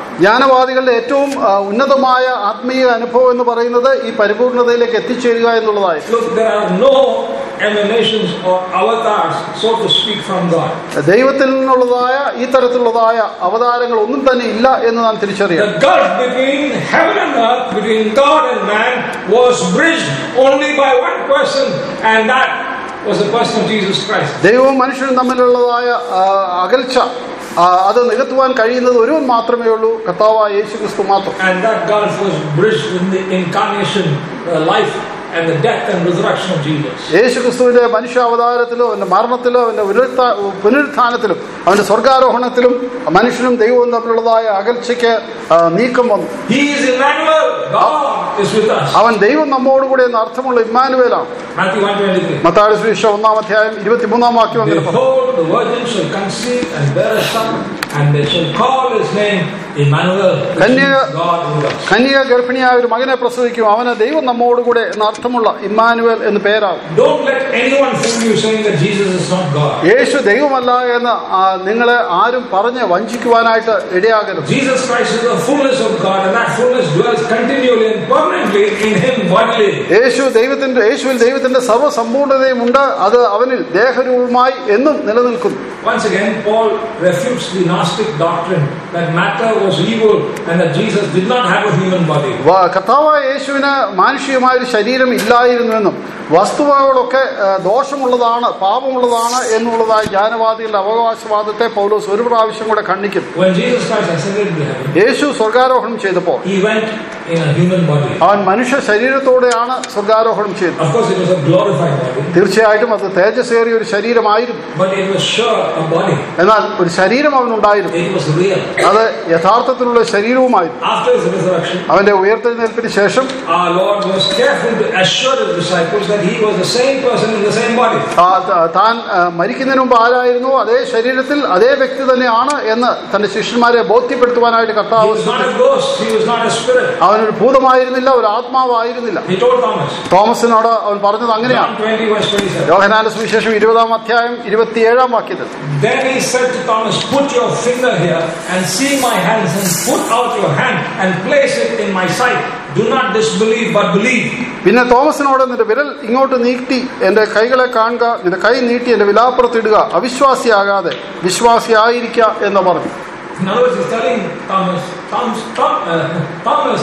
ജ്ഞാനവാദികളുടെ ഏറ്റവും ആ, ഉന്നതമായ ആത്മീയ അനുഭവം എന്ന് പറയുന്നത് ഈ പരിപൂർണതയിലേക്ക് എത്തിച്ചേരുക എന്നുള്ളതായിരുന്നു Look, there are no emanations or avatars, so to speak, from God. ദൈവത്തിൽ നിന്നുള്ളതായ ഈ തരത്തിലുള്ളതായ അവതാരങ്ങൾ ഒന്നും തന്നെ ഇല്ല എന്ന് നാം തിരിച്ചറിയാം The gulf between heaven and earth, between God and man, was bridged only by one person, and that was the person of Jesus Christ. ദൈവവും മനുഷ്യനും തമ്മിലുള്ളതായ ആ, അകൽച്ച ആ, അത് നികത്തുവാൻ കഴിയുന്നത് ഒരുവൻ മാത്രമേ ഉള്ളൂ കർത്താവായ യേശു ക്രിസ്തു മാത്രം And that gulf was bridged in the incarnation, the life, and the death and resurrection of Jesus. യേശു ക്രിസ്തുവിന്റെ മനുഷ്യാവതാരത്തിലും അവന്റെ മരണത്തിലും അവന്റെ പുനരുത്ഥാ- പുനരുത്ഥാനത്തിലും അവന്റെ സ്വർഗാരോഹണത്തിലും മനുഷ്യനും ദൈവവും തമ്മിലുള്ളതായ അകൽച്ചയ്ക്ക് ആ, നീക്കം വന്നു He is Emmanuel. God is with us. അവൻ ദൈവം നമ്മോടുകൂടെ എന്ന അർത്ഥമുള്ള ഇമ്മാനുവേലാണ് Matthew 123. മത്തായ സുവിശേഷം ഒന്നാം അധ്യായം ഇരുപത്തിമൂന്നാം വാക്യം അങ്ങനെ പറഞ്ഞു Behold, the virgin shall conceive and bear a son, and they shall call his name Emmanuel, which Kanya- means God with us. കന്യക ഗർഭിണിയായ ഒരു മകനെ പ്രസവിക്കും അവന് ദൈവം നമ്മോടുകൂടെ എന്ന അർത്ഥമുള്ള ഇമ്മാനുവേൽ എന്ന് പേരാകും Don't let anyone fool you saying that Jesus is not God. യേശു ദൈവമല്ല എന്ന് ആ, നിങ്ങളെ ആരും പറഞ്ഞ് വഞ്ചിക്കുവാനായിട്ട് ഇടയാകരുത് Jesus Christ is the fullness of God, and that fullness dwells continually and permanently in Him bodily. യേശു ദൈവത്തിന്റെ യേശുവിൽ ദൈവത്തിന്റെ സർവ്വസമ്പൂർണതയും ഉണ്ട് അത് അവനിൽ ദേഹരൂപമായി എന്നും നിലനിൽക്കുന്നു Once again, Paul refutes the Gnostic doctrine that matter was evil and that Jesus did not have a human body. വ- കർത്താവായ യേശുവിന് മാനുഷികമായ ഒരു ശരീരം ഇല്ലായിരുന്നുവെന്നും വസ്തുവകളൊക്കെ ആ, ദോഷമുള്ളതാണ് പാപമുള്ളതാണ് എന്നുള്ളതായ ജ്ഞാനവാദികളുടെ അവകാശവാദത്തെ പൗലോസ് ഒരു പ്രാവശ്യം കൂടെ ഖണ്ഡിക്കുന്നു When Jesus Christ ascended into heaven, യേശു സ്വർഗാരോഹണം ചെയ്തപ്പോൾ He went in a human body. അവൻ മനുഷ്യ ശരീരത്തോടെയാണ് സ്വർഗാരോഹണം ചെയ്തത് Of course, it was a glorified body, തീർച്ചയായിട്ടും അത് തേജസ്സേറിയ ഒരു ശരീരമായിരുന്നു but it was sure a body. എന്നാൽ ഒരു ശരീരം അവനുണ്ടായിരുന്നു It was real. അത് യഥാർത്ഥത്തിലുള്ള ശരീരവുമായിരുന്നു After His resurrection, അവന്റെ ഉയർത്തെഴുന്നേൽപ്പിന് ശേഷം our Lord was careful to assure His disciples that He was the same person in the same body. ആ, ത- താൻ ആ, മരിക്കുന്നതിന് മുമ്പ് ആരായിരുന്നു അതേ ശരീരത്തിൽ അതേ വ്യക്തി തന്നെയാണ് എന്ന് തന്റെ ശിഷ്യന്മാരെ ബോധ്യപ്പെടുത്തുവാനായിട്ട് He കർത്താവ് was not a ghost, He was not a spirit. അവനൊരു ഭൂതമായിരുന്നില്ല ഒരു ആത്മാവായിരുന്നില്ല He told Thomas, തോമസിനോട് അവൻ പറഞ്ഞത് അങ്ങനെയാണ് John 20, verse 27. യോഹനാന്റെ സുവിശേഷം ഇരുപതാം അധ്യായം ഇരുപത്തിയേഴാം വാക്യത്തിൽ Then he said to Thomas, Put your finger here and see my hands, and put out your hand and place it in my side. Do not disbelieve, but believe. പിന്നെ തോമസിനോട് നിന്റെ വിരൽ ഇങ്ങോട്ട് നീട്ടി എന്റെ കൈകളെ കാണുക നിന്റെ കൈ നീട്ടി എന്റെ വിലാപ്പുറത്തിടുക അവിശ്വാസിയാകാതെ വിശ്വാസിയായിരിക്ക എന്ന് പറഞ്ഞു In other words, he's telling Thomas, Thomas, Tom, uh, Thomas,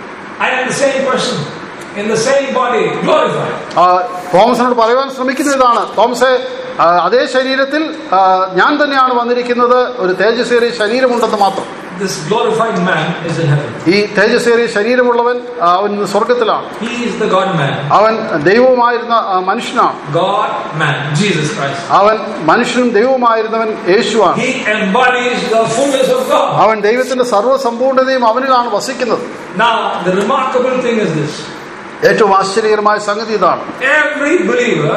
I am the same person in the same body, glorified. ആ, തോമസിനോട് പറയുവാൻ ശ്രമിക്കുന്ന ഇതാണ് തോമസെ ആ, അതേ ശരീരത്തിൽ ആ, ഞാൻ തന്നെയാണ് വന്നിരിക്കുന്നത് ഒരു തേജസ്സേറിയ ശരീരമുണ്ടെന്ന് മാത്രം This glorified man is in heaven. ഈ തേജസ്സേറിയ ശരീരമുള്ളവൻ ആ, അവൻ സ്വർഗത്തിലാണ് He is the God man. അവൻ ദൈവവുമായിരുന്ന ആ, മനുഷ്യനാണ് God man, Jesus Christ. അവൻ മനുഷ്യനും ദൈവവുമായിരുന്നവൻ യേശുവാണ് He embodies the fullness of God. അവൻ ദൈവത്തിന്റെ സർവ്വസമ്പൂർണതയും അവനിലാണ് വസിക്കുന്നത് Now, the remarkable thing is this ഏറ്റവും ആശ്ചര്യകരമായ സംഗതി ഇതാണ് every believer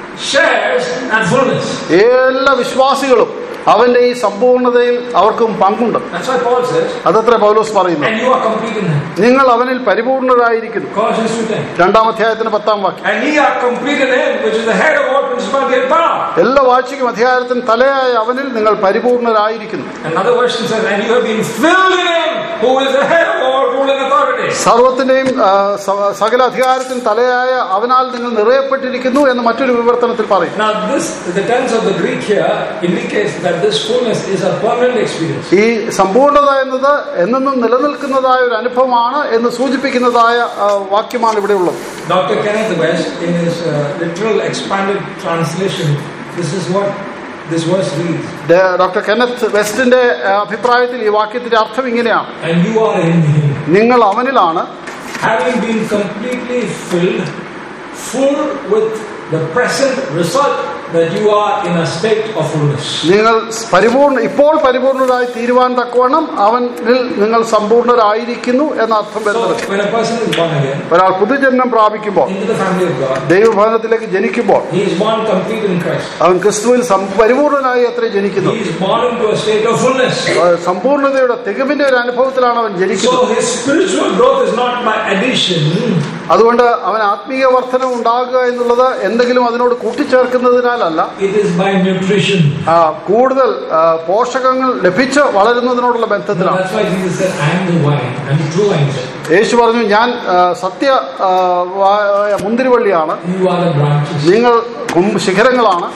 shares that fullness. എല്ലാ വിശ്വാസികളും അവന്റെ ഈ സമ്പൂർണതയിൽ അവർക്കും പങ്കുണ്ട് That's why Paul says, അതത്ര പൗലോസ് പറയുന്നു and you are complete in him. നിങ്ങൾ അവനിൽ പരിപൂർണരായിരിക്കുന്നു Colossians 2.10. രണ്ടാം അധ്യായത്തിന്റെ പത്താം വാക്യം And ye are complete in him, which is the head of all principality and power. എല്ലാ വാഴ്ചയ്ക്കും അധികാരത്തിന് തലയായ അവനിൽ നിങ്ങൾ പരിപൂർണരായിരിക്കുന്നു Another version says, and you have been filled in him, who is the head of all rule and authority. സർവത്തിന്റെയും ആ, സ- സകല അധികാരത്തിന് തലയായ അവനാൽ നിങ്ങൾ നിറയപ്പെട്ടിരിക്കുന്നു എന്ന് മറ്റൊരു വിവർത്തനത്തിൽ പറയും Now, this, the tense of the Greek here indicates that this fullness is a permanent experience. ഈ സമ്പൂർണത എന്നത് എന്നെന്നും നിലനിൽക്കുന്നതായ ഒരു അനുഭവമാണ് എന്ന് സൂചിപ്പിക്കുന്നതായ ആ, വാക്യമാണ് ഇവിടെ ഉള്ളത് Dr. Kenneth West, in his uh, literal expanded translation, this is what this verse reads. ഡ- ഡോക്ടർ കെന്നത്ത് വെസ്റ്റിന്റെ ആ, അഭിപ്രായത്തിൽ ഈ വാക്യത്തിന്റെ അർത്ഥം ഇങ്ങനെയാണ് And you are in him. നിങ്ങൾ അവനിലാണ് having been completely filled, full with the present result that you are in a state of fullness. നിങ്ങൾ പരിപൂർണ ഇപ്പോൾ പരിപൂർണരായി തീരുവാൻ തക്കവണ്ണം അവനിൽ നിങ്ങൾ സമ്പൂർണരായിരിക്കുന്നു എന്ന അർത്ഥം So, വരുന്നത് when a person is born again ഒരാൾ പുതുജന്മം പ്രാപിക്കുമ്പോൾ into the family of God, ദൈവഭവനത്തിലേക്ക് ജനിക്കുമ്പോൾ he is born complete in Christ. അവൻ ക്രിസ്തുവിൽ സം- പരിപൂർണനായി അത്ര ജനിക്കുന്നു He is born into a state of fullness. ആ, സമ്പൂർണതയുടെ തികവിന്റെ ഒരു അനുഭവത്തിലാണ് അവൻ ജനിക്കുന്നത് So, his spiritual growth is not by addition, അതുകൊണ്ട് അവൻ ആത്മീയ വർധനം ഉണ്ടാകുക എന്നുള്ളത് എന്തെങ്കിലും അതിനോട് കൂട്ടിച്ചേർക്കുന്നതിനാൽ വളർച്ചയാലല്ല it is by nutrition. ആ, കൂടുതൽ ആ, പോഷകങ്ങൾ ലഭിച്ച് വളരുന്നതിനോടുള്ള No, ബന്ധത്തിലാണ് that's why Jesus said, I am the vine, I am the true vine. said. യേശു പറഞ്ഞു ഞാൻ ആ, സത്യ ആ, വായ മുന്തിരിവള്ളിയാണ് You are the branches. നിങ്ങൾ കൊമ്പ് ശിഖരങ്ങളാണ്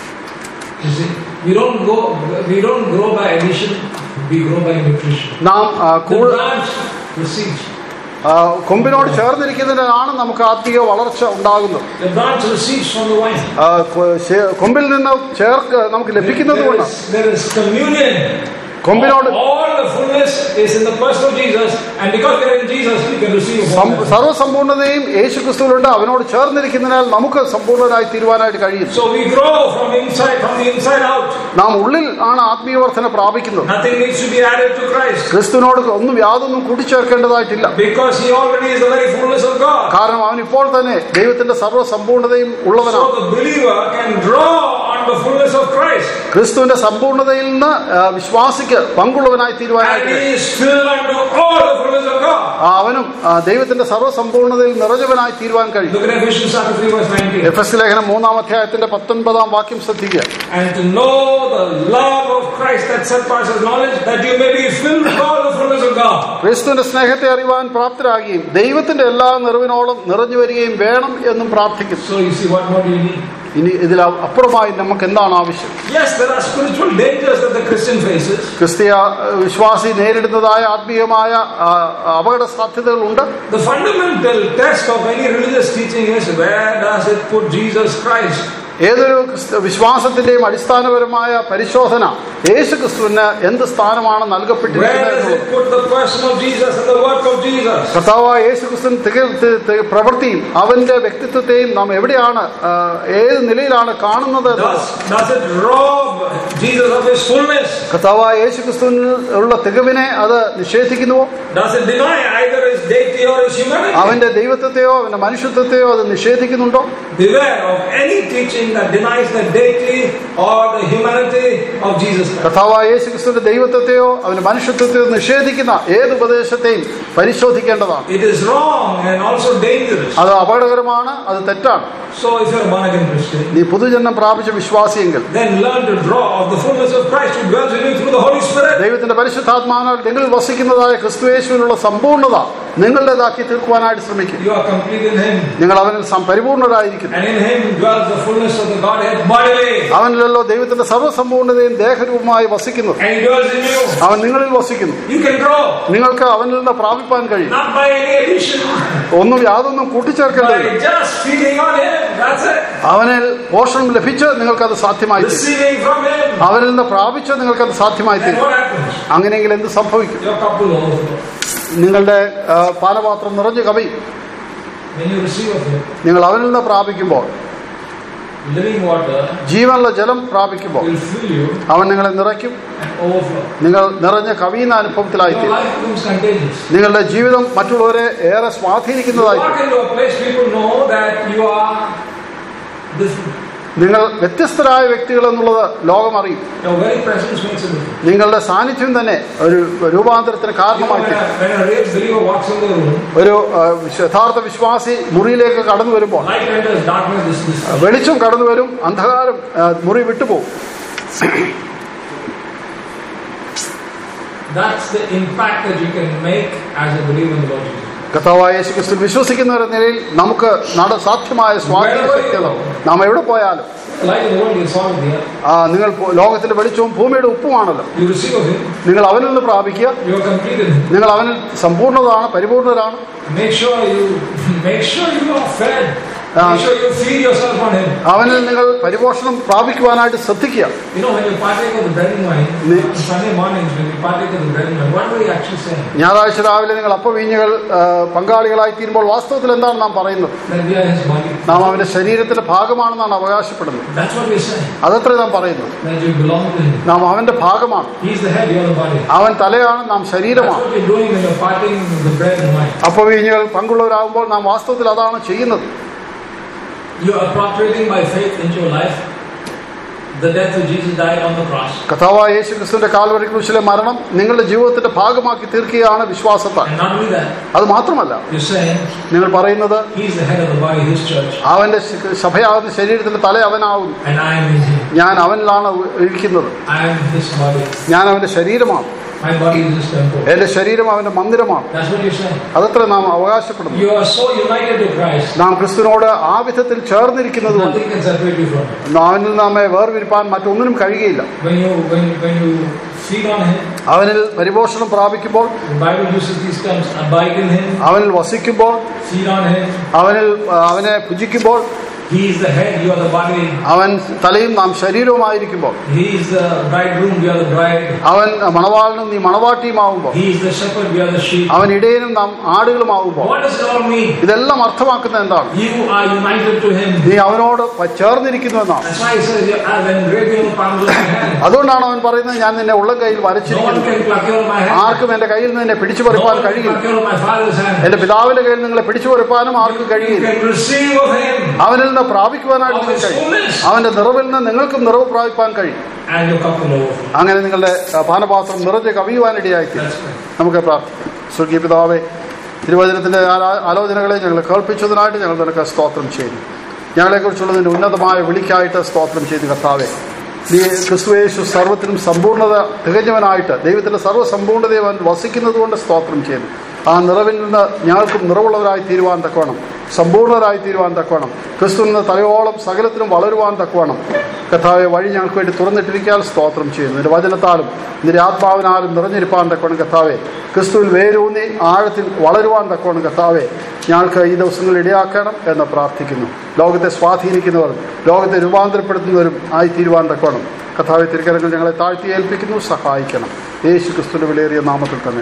You see, we don't go, we don't grow by addition, we grow by nutrition. നാം ആ, The കൂടു- branch receives. ആ, കൊമ്പിനോട് ചേർന്നിരിക്കുന്നതിനാണ് നമുക്ക് ആത്മീയ വളർച്ച ഉണ്ടാകുന്നത് The branch receives from the vine. ആ, കൊ- ശേ- കൊമ്പിൽ നിന്ന് ചേർക്ക് നമുക്ക് ലഭിക്കുന്നത് There കൊണ്ടാണ് is, there is communion. കൊമ്പിനോട് All the fullness is in the person of Jesus, and because we are in Jesus, we can receive സം- fullness. സർവ്വസമ്പൂർണ്ണതയും യേശു ക്രിസ്തുവിലുണ്ട് അവനോട് ചേർന്നിരിക്കുന്നതിനാൽ നമുക്ക് സമ്പൂർണ്ണരായി തീരുവാനായിട്ട് കഴിയും So we grow from inside, from the inside out. നാം ഉള്ളിൽ ആണ് ആത്മീയവർദ്ധന പ്രാപിക്കുന്നത് Nothing needs to be added to Christ ക്രിസ്തുവിനോട് ഒന്നും യാതൊന്നും കൂട്ടിച്ചേർക്കേണ്ടതായിട്ടില്ല because He already is the very fullness of God. കാരണം അവൻ ഇപ്പോൾ തന്നെ ദൈവത്തിന്റെ സർവ്വസമ്പൂർണ്ണതയും ഉള്ളവനാണ് So the believer can draw on the fullness of Christ, ക്രിസ്തുവിന്റെ സമ്പൂർണ്ണതയിൽ നിന്ന് ആ, വിശ്വാസിക്ക് പങ്കുള്ളവനായി and തീരുവാനായിട്ട് he is filled unto all the fullness of God. ആ, അവനും ആ, ദൈവത്തിന്റെ സർവ്വസമ്പൂർണ്ണതയിൽ നിറഞ്ഞവനായി തീരുവാൻ കഴിയും Look at Ephesians chapter 3, verse 19. എഫ് എസ് ലേഖനം മൂന്നാം അധ്യായത്തിന്റെ പത്തൊൻപതാം വാക്യം ശ്രദ്ധിക്കുക And to know the love of Christ that surpasses knowledge, that you may be filled with all the fullness of God. ക്രിസ്തുവിന്റെ സ്നേഹത്തെ അറിയുവാൻ പ്രാപ്തരാകുകയും ദൈവത്തിന്റെ എല്ലാ നിറവിനോളം നിറഞ്ഞു വരികയും വേണം എന്നും പ്രാർത്ഥിക്കുന്നു So you see, what more do you need? ഇനി ഇതിൽ അപ്പുറമായി നമുക്ക് എന്താണ് ആവശ്യം Yes, there are spiritual dangers that the Christian faces. ക്രിസ്തീയ ആ, വിശ്വാസി നേരിടുന്നതായ ആത്മീയമായ ആ, അപകട സാധ്യതകളുണ്ട് The fundamental test of any religious teaching is where does it put Jesus Christ? ഏതൊരു ക്രിസ്ത- വിശ്വാസത്തിന്റെയും അടിസ്ഥാനപരമായ പരിശോധന യേശു ക്രിസ്തുവിന് എന്ത് സ്ഥാനമാണ് Where നൽകപ്പെട്ടിരിക്കുന്നത് does എന്നുള്ളത് it put the person of Jesus and the work of Jesus? കർത്താവായ യേശു ക്രിസ്തുവിൻ തിക- തി- തി- പ്രവൃത്തിയും അവന്റെ വ്യക്തിത്വത്തെയും നാം എവിടെയാണ് ആ, ഏത് നിലയിലാണ് കാണുന്നത് എന്നുള്ളത്. Does, does it rob Jesus of his fullness? കർത്താവായ യേശു ക്രിസ്തുവിൽ ഉള്ള തികവിനെ അത് നിഷേധിക്കുന്നുവോ Does it deny either his deity or his humanity? അവന്റെ ദൈവത്വത്തെയോ അവന്റെ മനുഷ്യത്വത്തെയോ അത് നിഷേധിക്കുന്നുണ്ടോ Beware of any teaching that denies the deity or the humanity of Jesus Christ. കർത്താവായ യേശു ക്രിസ്തുവിന്റെ ദൈവത്വത്തെയോ അവന്റെ മനുഷ്യത്വത്തെയോ നിഷേധിക്കുന്ന ഏത് ഉപദേശത്തെയും പരിശോധിക്കേണ്ടതാണ് It is wrong and also dangerous. അത് അപകടകരമാണ് അത് തെറ്റാണ് So if you're a born again Christian, നീ പുതുജന്മം പ്രാപിച്ച വിശ്വാസിയെങ്കിൽ then learn to draw of the fullness of Christ who dwells in you through the Holy Spirit. ദൈവത്തിന്റെ പരിശുദ്ധാത്മാവിനാൽ നിങ്ങളിൽ വസിക്കുന്നതായ ക്രിസ്തുയേശുവിനുള്ള സമ്പൂർണ്ണത നിങ്ങളുടേതാക്കി തീർക്കുവാനായിട്ട് ശ്രമിക്കും You are complete in Him, നിങ്ങൾ അവനിൽ സം- പരിപൂർണരായിരിക്കുന്നു and in Him dwells the fullness of the Godhead bodily, അവനിലല്ലോ ദൈവത്തിന്റെ സർവ്വസമ്പൂർണ്ണതയും ദേഹരൂപമായി വസിക്കുന്നത് and He dwells in you. അവൻ നിങ്ങളിൽ വസിക്കുന്നു You can grow, നിങ്ങൾക്ക് അവനിൽ നിന്ന് പ്രാപിപ്പാൻ കഴിയും not by any addition, ഒന്നും യാതൊന്നും കൂട്ടിച്ചേർക്കേണ്ടതില്ല by just feeding on Him. That's it. അവനിൽ പോഷണം ലഭിച്ച് നിങ്ങൾക്കത് സാധ്യമായി തീരും Receiving from Him. അവനിൽ നിന്ന് പ്രാപിച്ച് നിങ്ങൾക്കത് സാധ്യമായി Then തീരും what happens? അങ്ങനെയെങ്കിൽ എന്ത് സംഭവിക്കും Your cup will overflow. നിങ്ങളുടെ ആ, പാനപാത്രം നിറഞ്ഞു കവിയും When you receive of Him, നിങ്ങൾ അവനിൽ നിന്ന് പ്രാപിക്കുമ്പോൾ living water ജീവനുള്ള ജലം പ്രാപിക്കുമ്പോൾ will fill you അവൻ നിങ്ങളെ നിറയ്ക്കും and overflow. നിങ്ങൾ നിറഞ്ഞ കവിയുന്ന Your അനുഭവത്തിലായിത്തീരും life becomes contagious. നിങ്ങളുടെ ജീവിതം മറ്റുള്ളവരെ ഏറെ You സ്വാധീനിക്കുന്നതായി walk into a place, people know that you are different. നിങ്ങൾ വ്യത്യസ്തരായ വ്യക്തികൾ എന്നുള്ളത് ലോകം അറിയും Your very presence makes a difference. നിങ്ങളുടെ സാന്നിധ്യം തന്നെ ഒരു രൂപാന്തരത്തിന് You know, കാരണമായി when, തീരും a, when a real believer walks in the room, ഒരു ആ, യഥാർത്ഥ വിശ്വാസി മുറിയിലേക്ക് കടന്നു വരുമ്പോൾ light enters, darkness is this. വെളിച്ചം കടന്നു വരും അന്ധകാരം ആ, മുറി വിട്ടുപോകും That's the impact that you can make as a believer in the Lord Jesus. കർത്താവായ യേശു ക്രിസ്തു വിശ്വസിക്കുന്ന ഒരു നിലയിൽ നമുക്ക് നട സാധ്യമായ സ്വാധീന ശക്തികളോ നാം എവിടെ പോയാലും Light of the world is salt of the earth. ആ, നിങ്ങൾ പോ- ലോകത്തിന്റെ വെളിച്ചവും ഭൂമിയുടെ ഉപ്പുമാണല്ലോ You receive of Him, നിങ്ങൾ അവനിൽ നിന്ന് പ്രാപിക്കുക you are completed. in Him. നിങ്ങൾ അവനിൽ സമ്പൂർണ്ണതാണ് പരിപൂർണരാണ് Make sure you make sure you are fed. Ah. Make sure you feed yourself on Him. അവനിൽ നിങ്ങൾ പരിപോഷണം പ്രാപിക്കുവാനായിട്ട് ശ്രദ്ധിക്കുക You know, when you partake of the bread and wine, Ne- on Sunday mornings, when you partake of the bread and wine, what were you actually saying? ഞായറാഴ്ച രാവിലെ നിങ്ങൾ അപ്പവീഞ്ഞുകൾ ആ, പങ്കാളികളായി തീരുമ്പോൾ വാസ്തവത്തിൽ എന്താണ് നാം പറയുന്നത് That we are His body. നാം അവന്റെ ശരീരത്തിന്റെ ഭാഗമാണെന്നാണ് അവകാശപ്പെടുന്നത് That's what we're saying. അതത്ര നാം പറയുന്നത് That you belong to Him. നാം അവന്റെ ഭാഗമാണ് He's the head, you're the body. അവൻ തലയാണ് നാം That's ശരീരമാണ് what you're doing when you're partaking of the bread and wine. അപ്പവീഞ്ഞുകൾ പങ്കുള്ളവരാകുമ്പോൾ നാം വാസ്തവത്തിൽ അതാണ് ചെയ്യുന്നത് You are appropriating by faith into your life the death of Jesus died on the cross. കഥാവായ യേശു ക്രിസ്തുവിന്റെ Calvary ക്രൂശിലെ മരണം നിങ്ങളുടെ ജീവിതത്തിന്റെ ഭാഗമാക്കി തീർക്കുകയാണ് വിശ്വാസത്താൽ And not only that, അത് മാത്രമല്ല you're saying നിങ്ങൾ പറയുന്നത് He's the head of the body, His church, അവന്റെ ശ- സഭയാകുന്ന ശരീരത്തിന്റെ തല അവനാകുന്നു and I am in Him. ഞാൻ അവനിലാണ് ഇരിക്കുന്നത് I am His body. ഞാൻ അവന്റെ ശരീരമാണ് My body is His temple. എന്റെ ശരീരം അവന്റെ മന്ദിരമാണ് That's what you're saying. അതത്ര നാം അവകാശപ്പെടുന്നു You are so united to Christ, നാം ക്രിസ്തുവിനോട് ആ വിധത്തിൽ ചേർന്നിരിക്കുന്നത് കൊണ്ട് nothing can separate you from Him. അവനിൽ നമ്മെ വേർതിരിപ്പാൻ മറ്റൊന്നിനും കഴിയുകയില്ല When you when when you feed on Him, അവനിൽ പരിപോഷണം പ്രാപിക്കുമ്പോൾ the Bible uses these terms: abide in Him, അവനിൽ വസിക്കുമ്പോൾ feed on Him. അവനിൽ ആ, അവനെ ഭുജിക്കുമ്പോൾ He is the head, you are the body. അവൻ തലയും നാം ശരീരവുമായിരിക്കുമ്പോൾ He is the bridegroom, we are the bride. അവൻ മണവാളനും നീ മണവാട്ടിയുമാവുമ്പോൾ He is the shepherd, we are the sheep. അവൻ ഇടയനും നാം ആടുകളുമാവുമ്പോൾ What does it all mean? ഇതെല്ലാം അർത്ഥമാക്കുന്നത് എന്താണ് You are united to Him. നീ അവനോട് പ- ചേർന്നിരിക്കുന്നു എന്നാണ് That's why He says, "Yeah, "I've engraved you in the palms of my hand." അതുകൊണ്ടാണ് അവൻ പറയുന്നത് ഞാൻ നിന്നെ ഉള്ളം കയ്യിൽ No one വരച്ചിരിക്കുന്നു can pluck you out of my hand. ആർക്കും എന്റെ കയ്യിൽ നിന്ന് എന്നെ പിടിച്ചു No പറിപ്പാൻ one can കഴിയില്ല pluck you out of my Father's hand. എന്റെ പിതാവിന്റെ കയ്യിൽ നിങ്ങളെ പിടിച്ചു പറിപ്പാനും ആർക്കും You കഴിയില്ല can receive of Him അവനിൽ നിന്ന് പ്രാപിക്കുവാനായിട്ട് of നിങ്ങൾക്ക് His കഴിയും fullness, അവന്റെ നിറവിൽ നിന്ന് നിങ്ങൾക്കും നിറവ് പ്രാപിപ്പാൻ കഴിയും and your cup will overflow. അങ്ങനെ നിങ്ങളുടെ ആ, പാനപാത്രം നിറഞ്ഞ് കവിയുവാനിടയായിത്തീരും That's right. നമുക്ക് പ്രാർത്ഥിക്കാം സ്വർഗീയ പിതാവേ തിരുവചനത്തിന്റെ ആലോ- ആലോചനകളെ ഞങ്ങൾ കേൾപ്പിച്ചതിനായിട്ട് ഞങ്ങൾ നിനക്ക് സ്തോത്രം ചെയ്യുന്നു ഞങ്ങളെക്കുറിച്ചുള്ളതിന്റെ ഉന്നതമായ വിളിക്കായിട്ട് സ്തോത്രം ചെയ്തു കർത്താവെ നീ ക്രിസ്തുവേശു സർവത്തിനും സമ്പൂർണ്ണത തികഞ്ഞവനായിട്ട് ദൈവത്തിന്റെ സർവ്വസമ്പൂർണ്ണതയെ അവൻ വസിക്കുന്നത് കൊണ്ട് സ്തോത്രം ചെയ്യുന്നു ആ നിറവിൽ നിന്ന് ഞങ്ങൾക്കും നിറവുള്ളവരായി തീരുവാൻ തക്കവണ്ണം സമ്പൂർണ്ണരായി തീരുവാൻ തക്കവണ്ണം ക്രിസ്തു നിന്ന് തലയോളം സകലത്തിനും വളരുവാൻ തക്കവണ്ണം കഥാവെ വഴി ഞങ്ങൾക്ക് വേണ്ടി തുറന്നിട്ടിരിക്കാൻ സ്തോത്രം ചെയ്യുന്നു നിന്റെ വചനത്താലും നിന്റെ ആത്മാവിനാലും നിറഞ്ഞിരിപ്പാൻ തക്കവണ്ണം കഥാവെ ക്രിസ്തുവിൽ വേരൂന്നി ആഴത്തിൽ വളരുവാൻ തക്കവണ്ണം കഥാവെ ഞങ്ങൾക്ക് ഈ ദിവസങ്ങളിൽ ഇടയാക്കണം എന്ന് പ്രാർത്ഥിക്കുന്നു ലോകത്തെ സ്വാധീനിക്കുന്നവരും ലോകത്തെ രൂപാന്തരപ്പെടുത്തുന്നവരും ആയി തീരുവാൻ തക്കവണ്ണം കഥാവെ തിരുക്കരങ്ങൾ ഞങ്ങളെ താഴ്ത്തി ഏൽപ്പിക്കുന്നു സഹായിക്കണം യേശു ക്രിസ്തുവിന്റെ വിലയേറിയ നാമത്തിൽ തന്നെ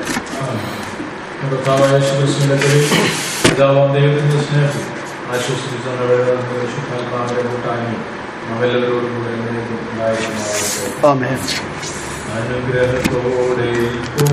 കർത്താവായ യേശുക്രിസ്തുവിന്റെ കൃപയും പിതാവാം ദൈവത്തിന്റെ സ്നേഹവും ആശ്വസിപ്പിച്ചവരുടെ കൂട്ടായ്മയും നമ്മെല്ലാവരോടും കൂടെ എന്നേക്കും ഉണ്ടായിരിക്കുന്നതാകട്ടെ. ആമേൻ അനുഗ്രഹത്തോടെ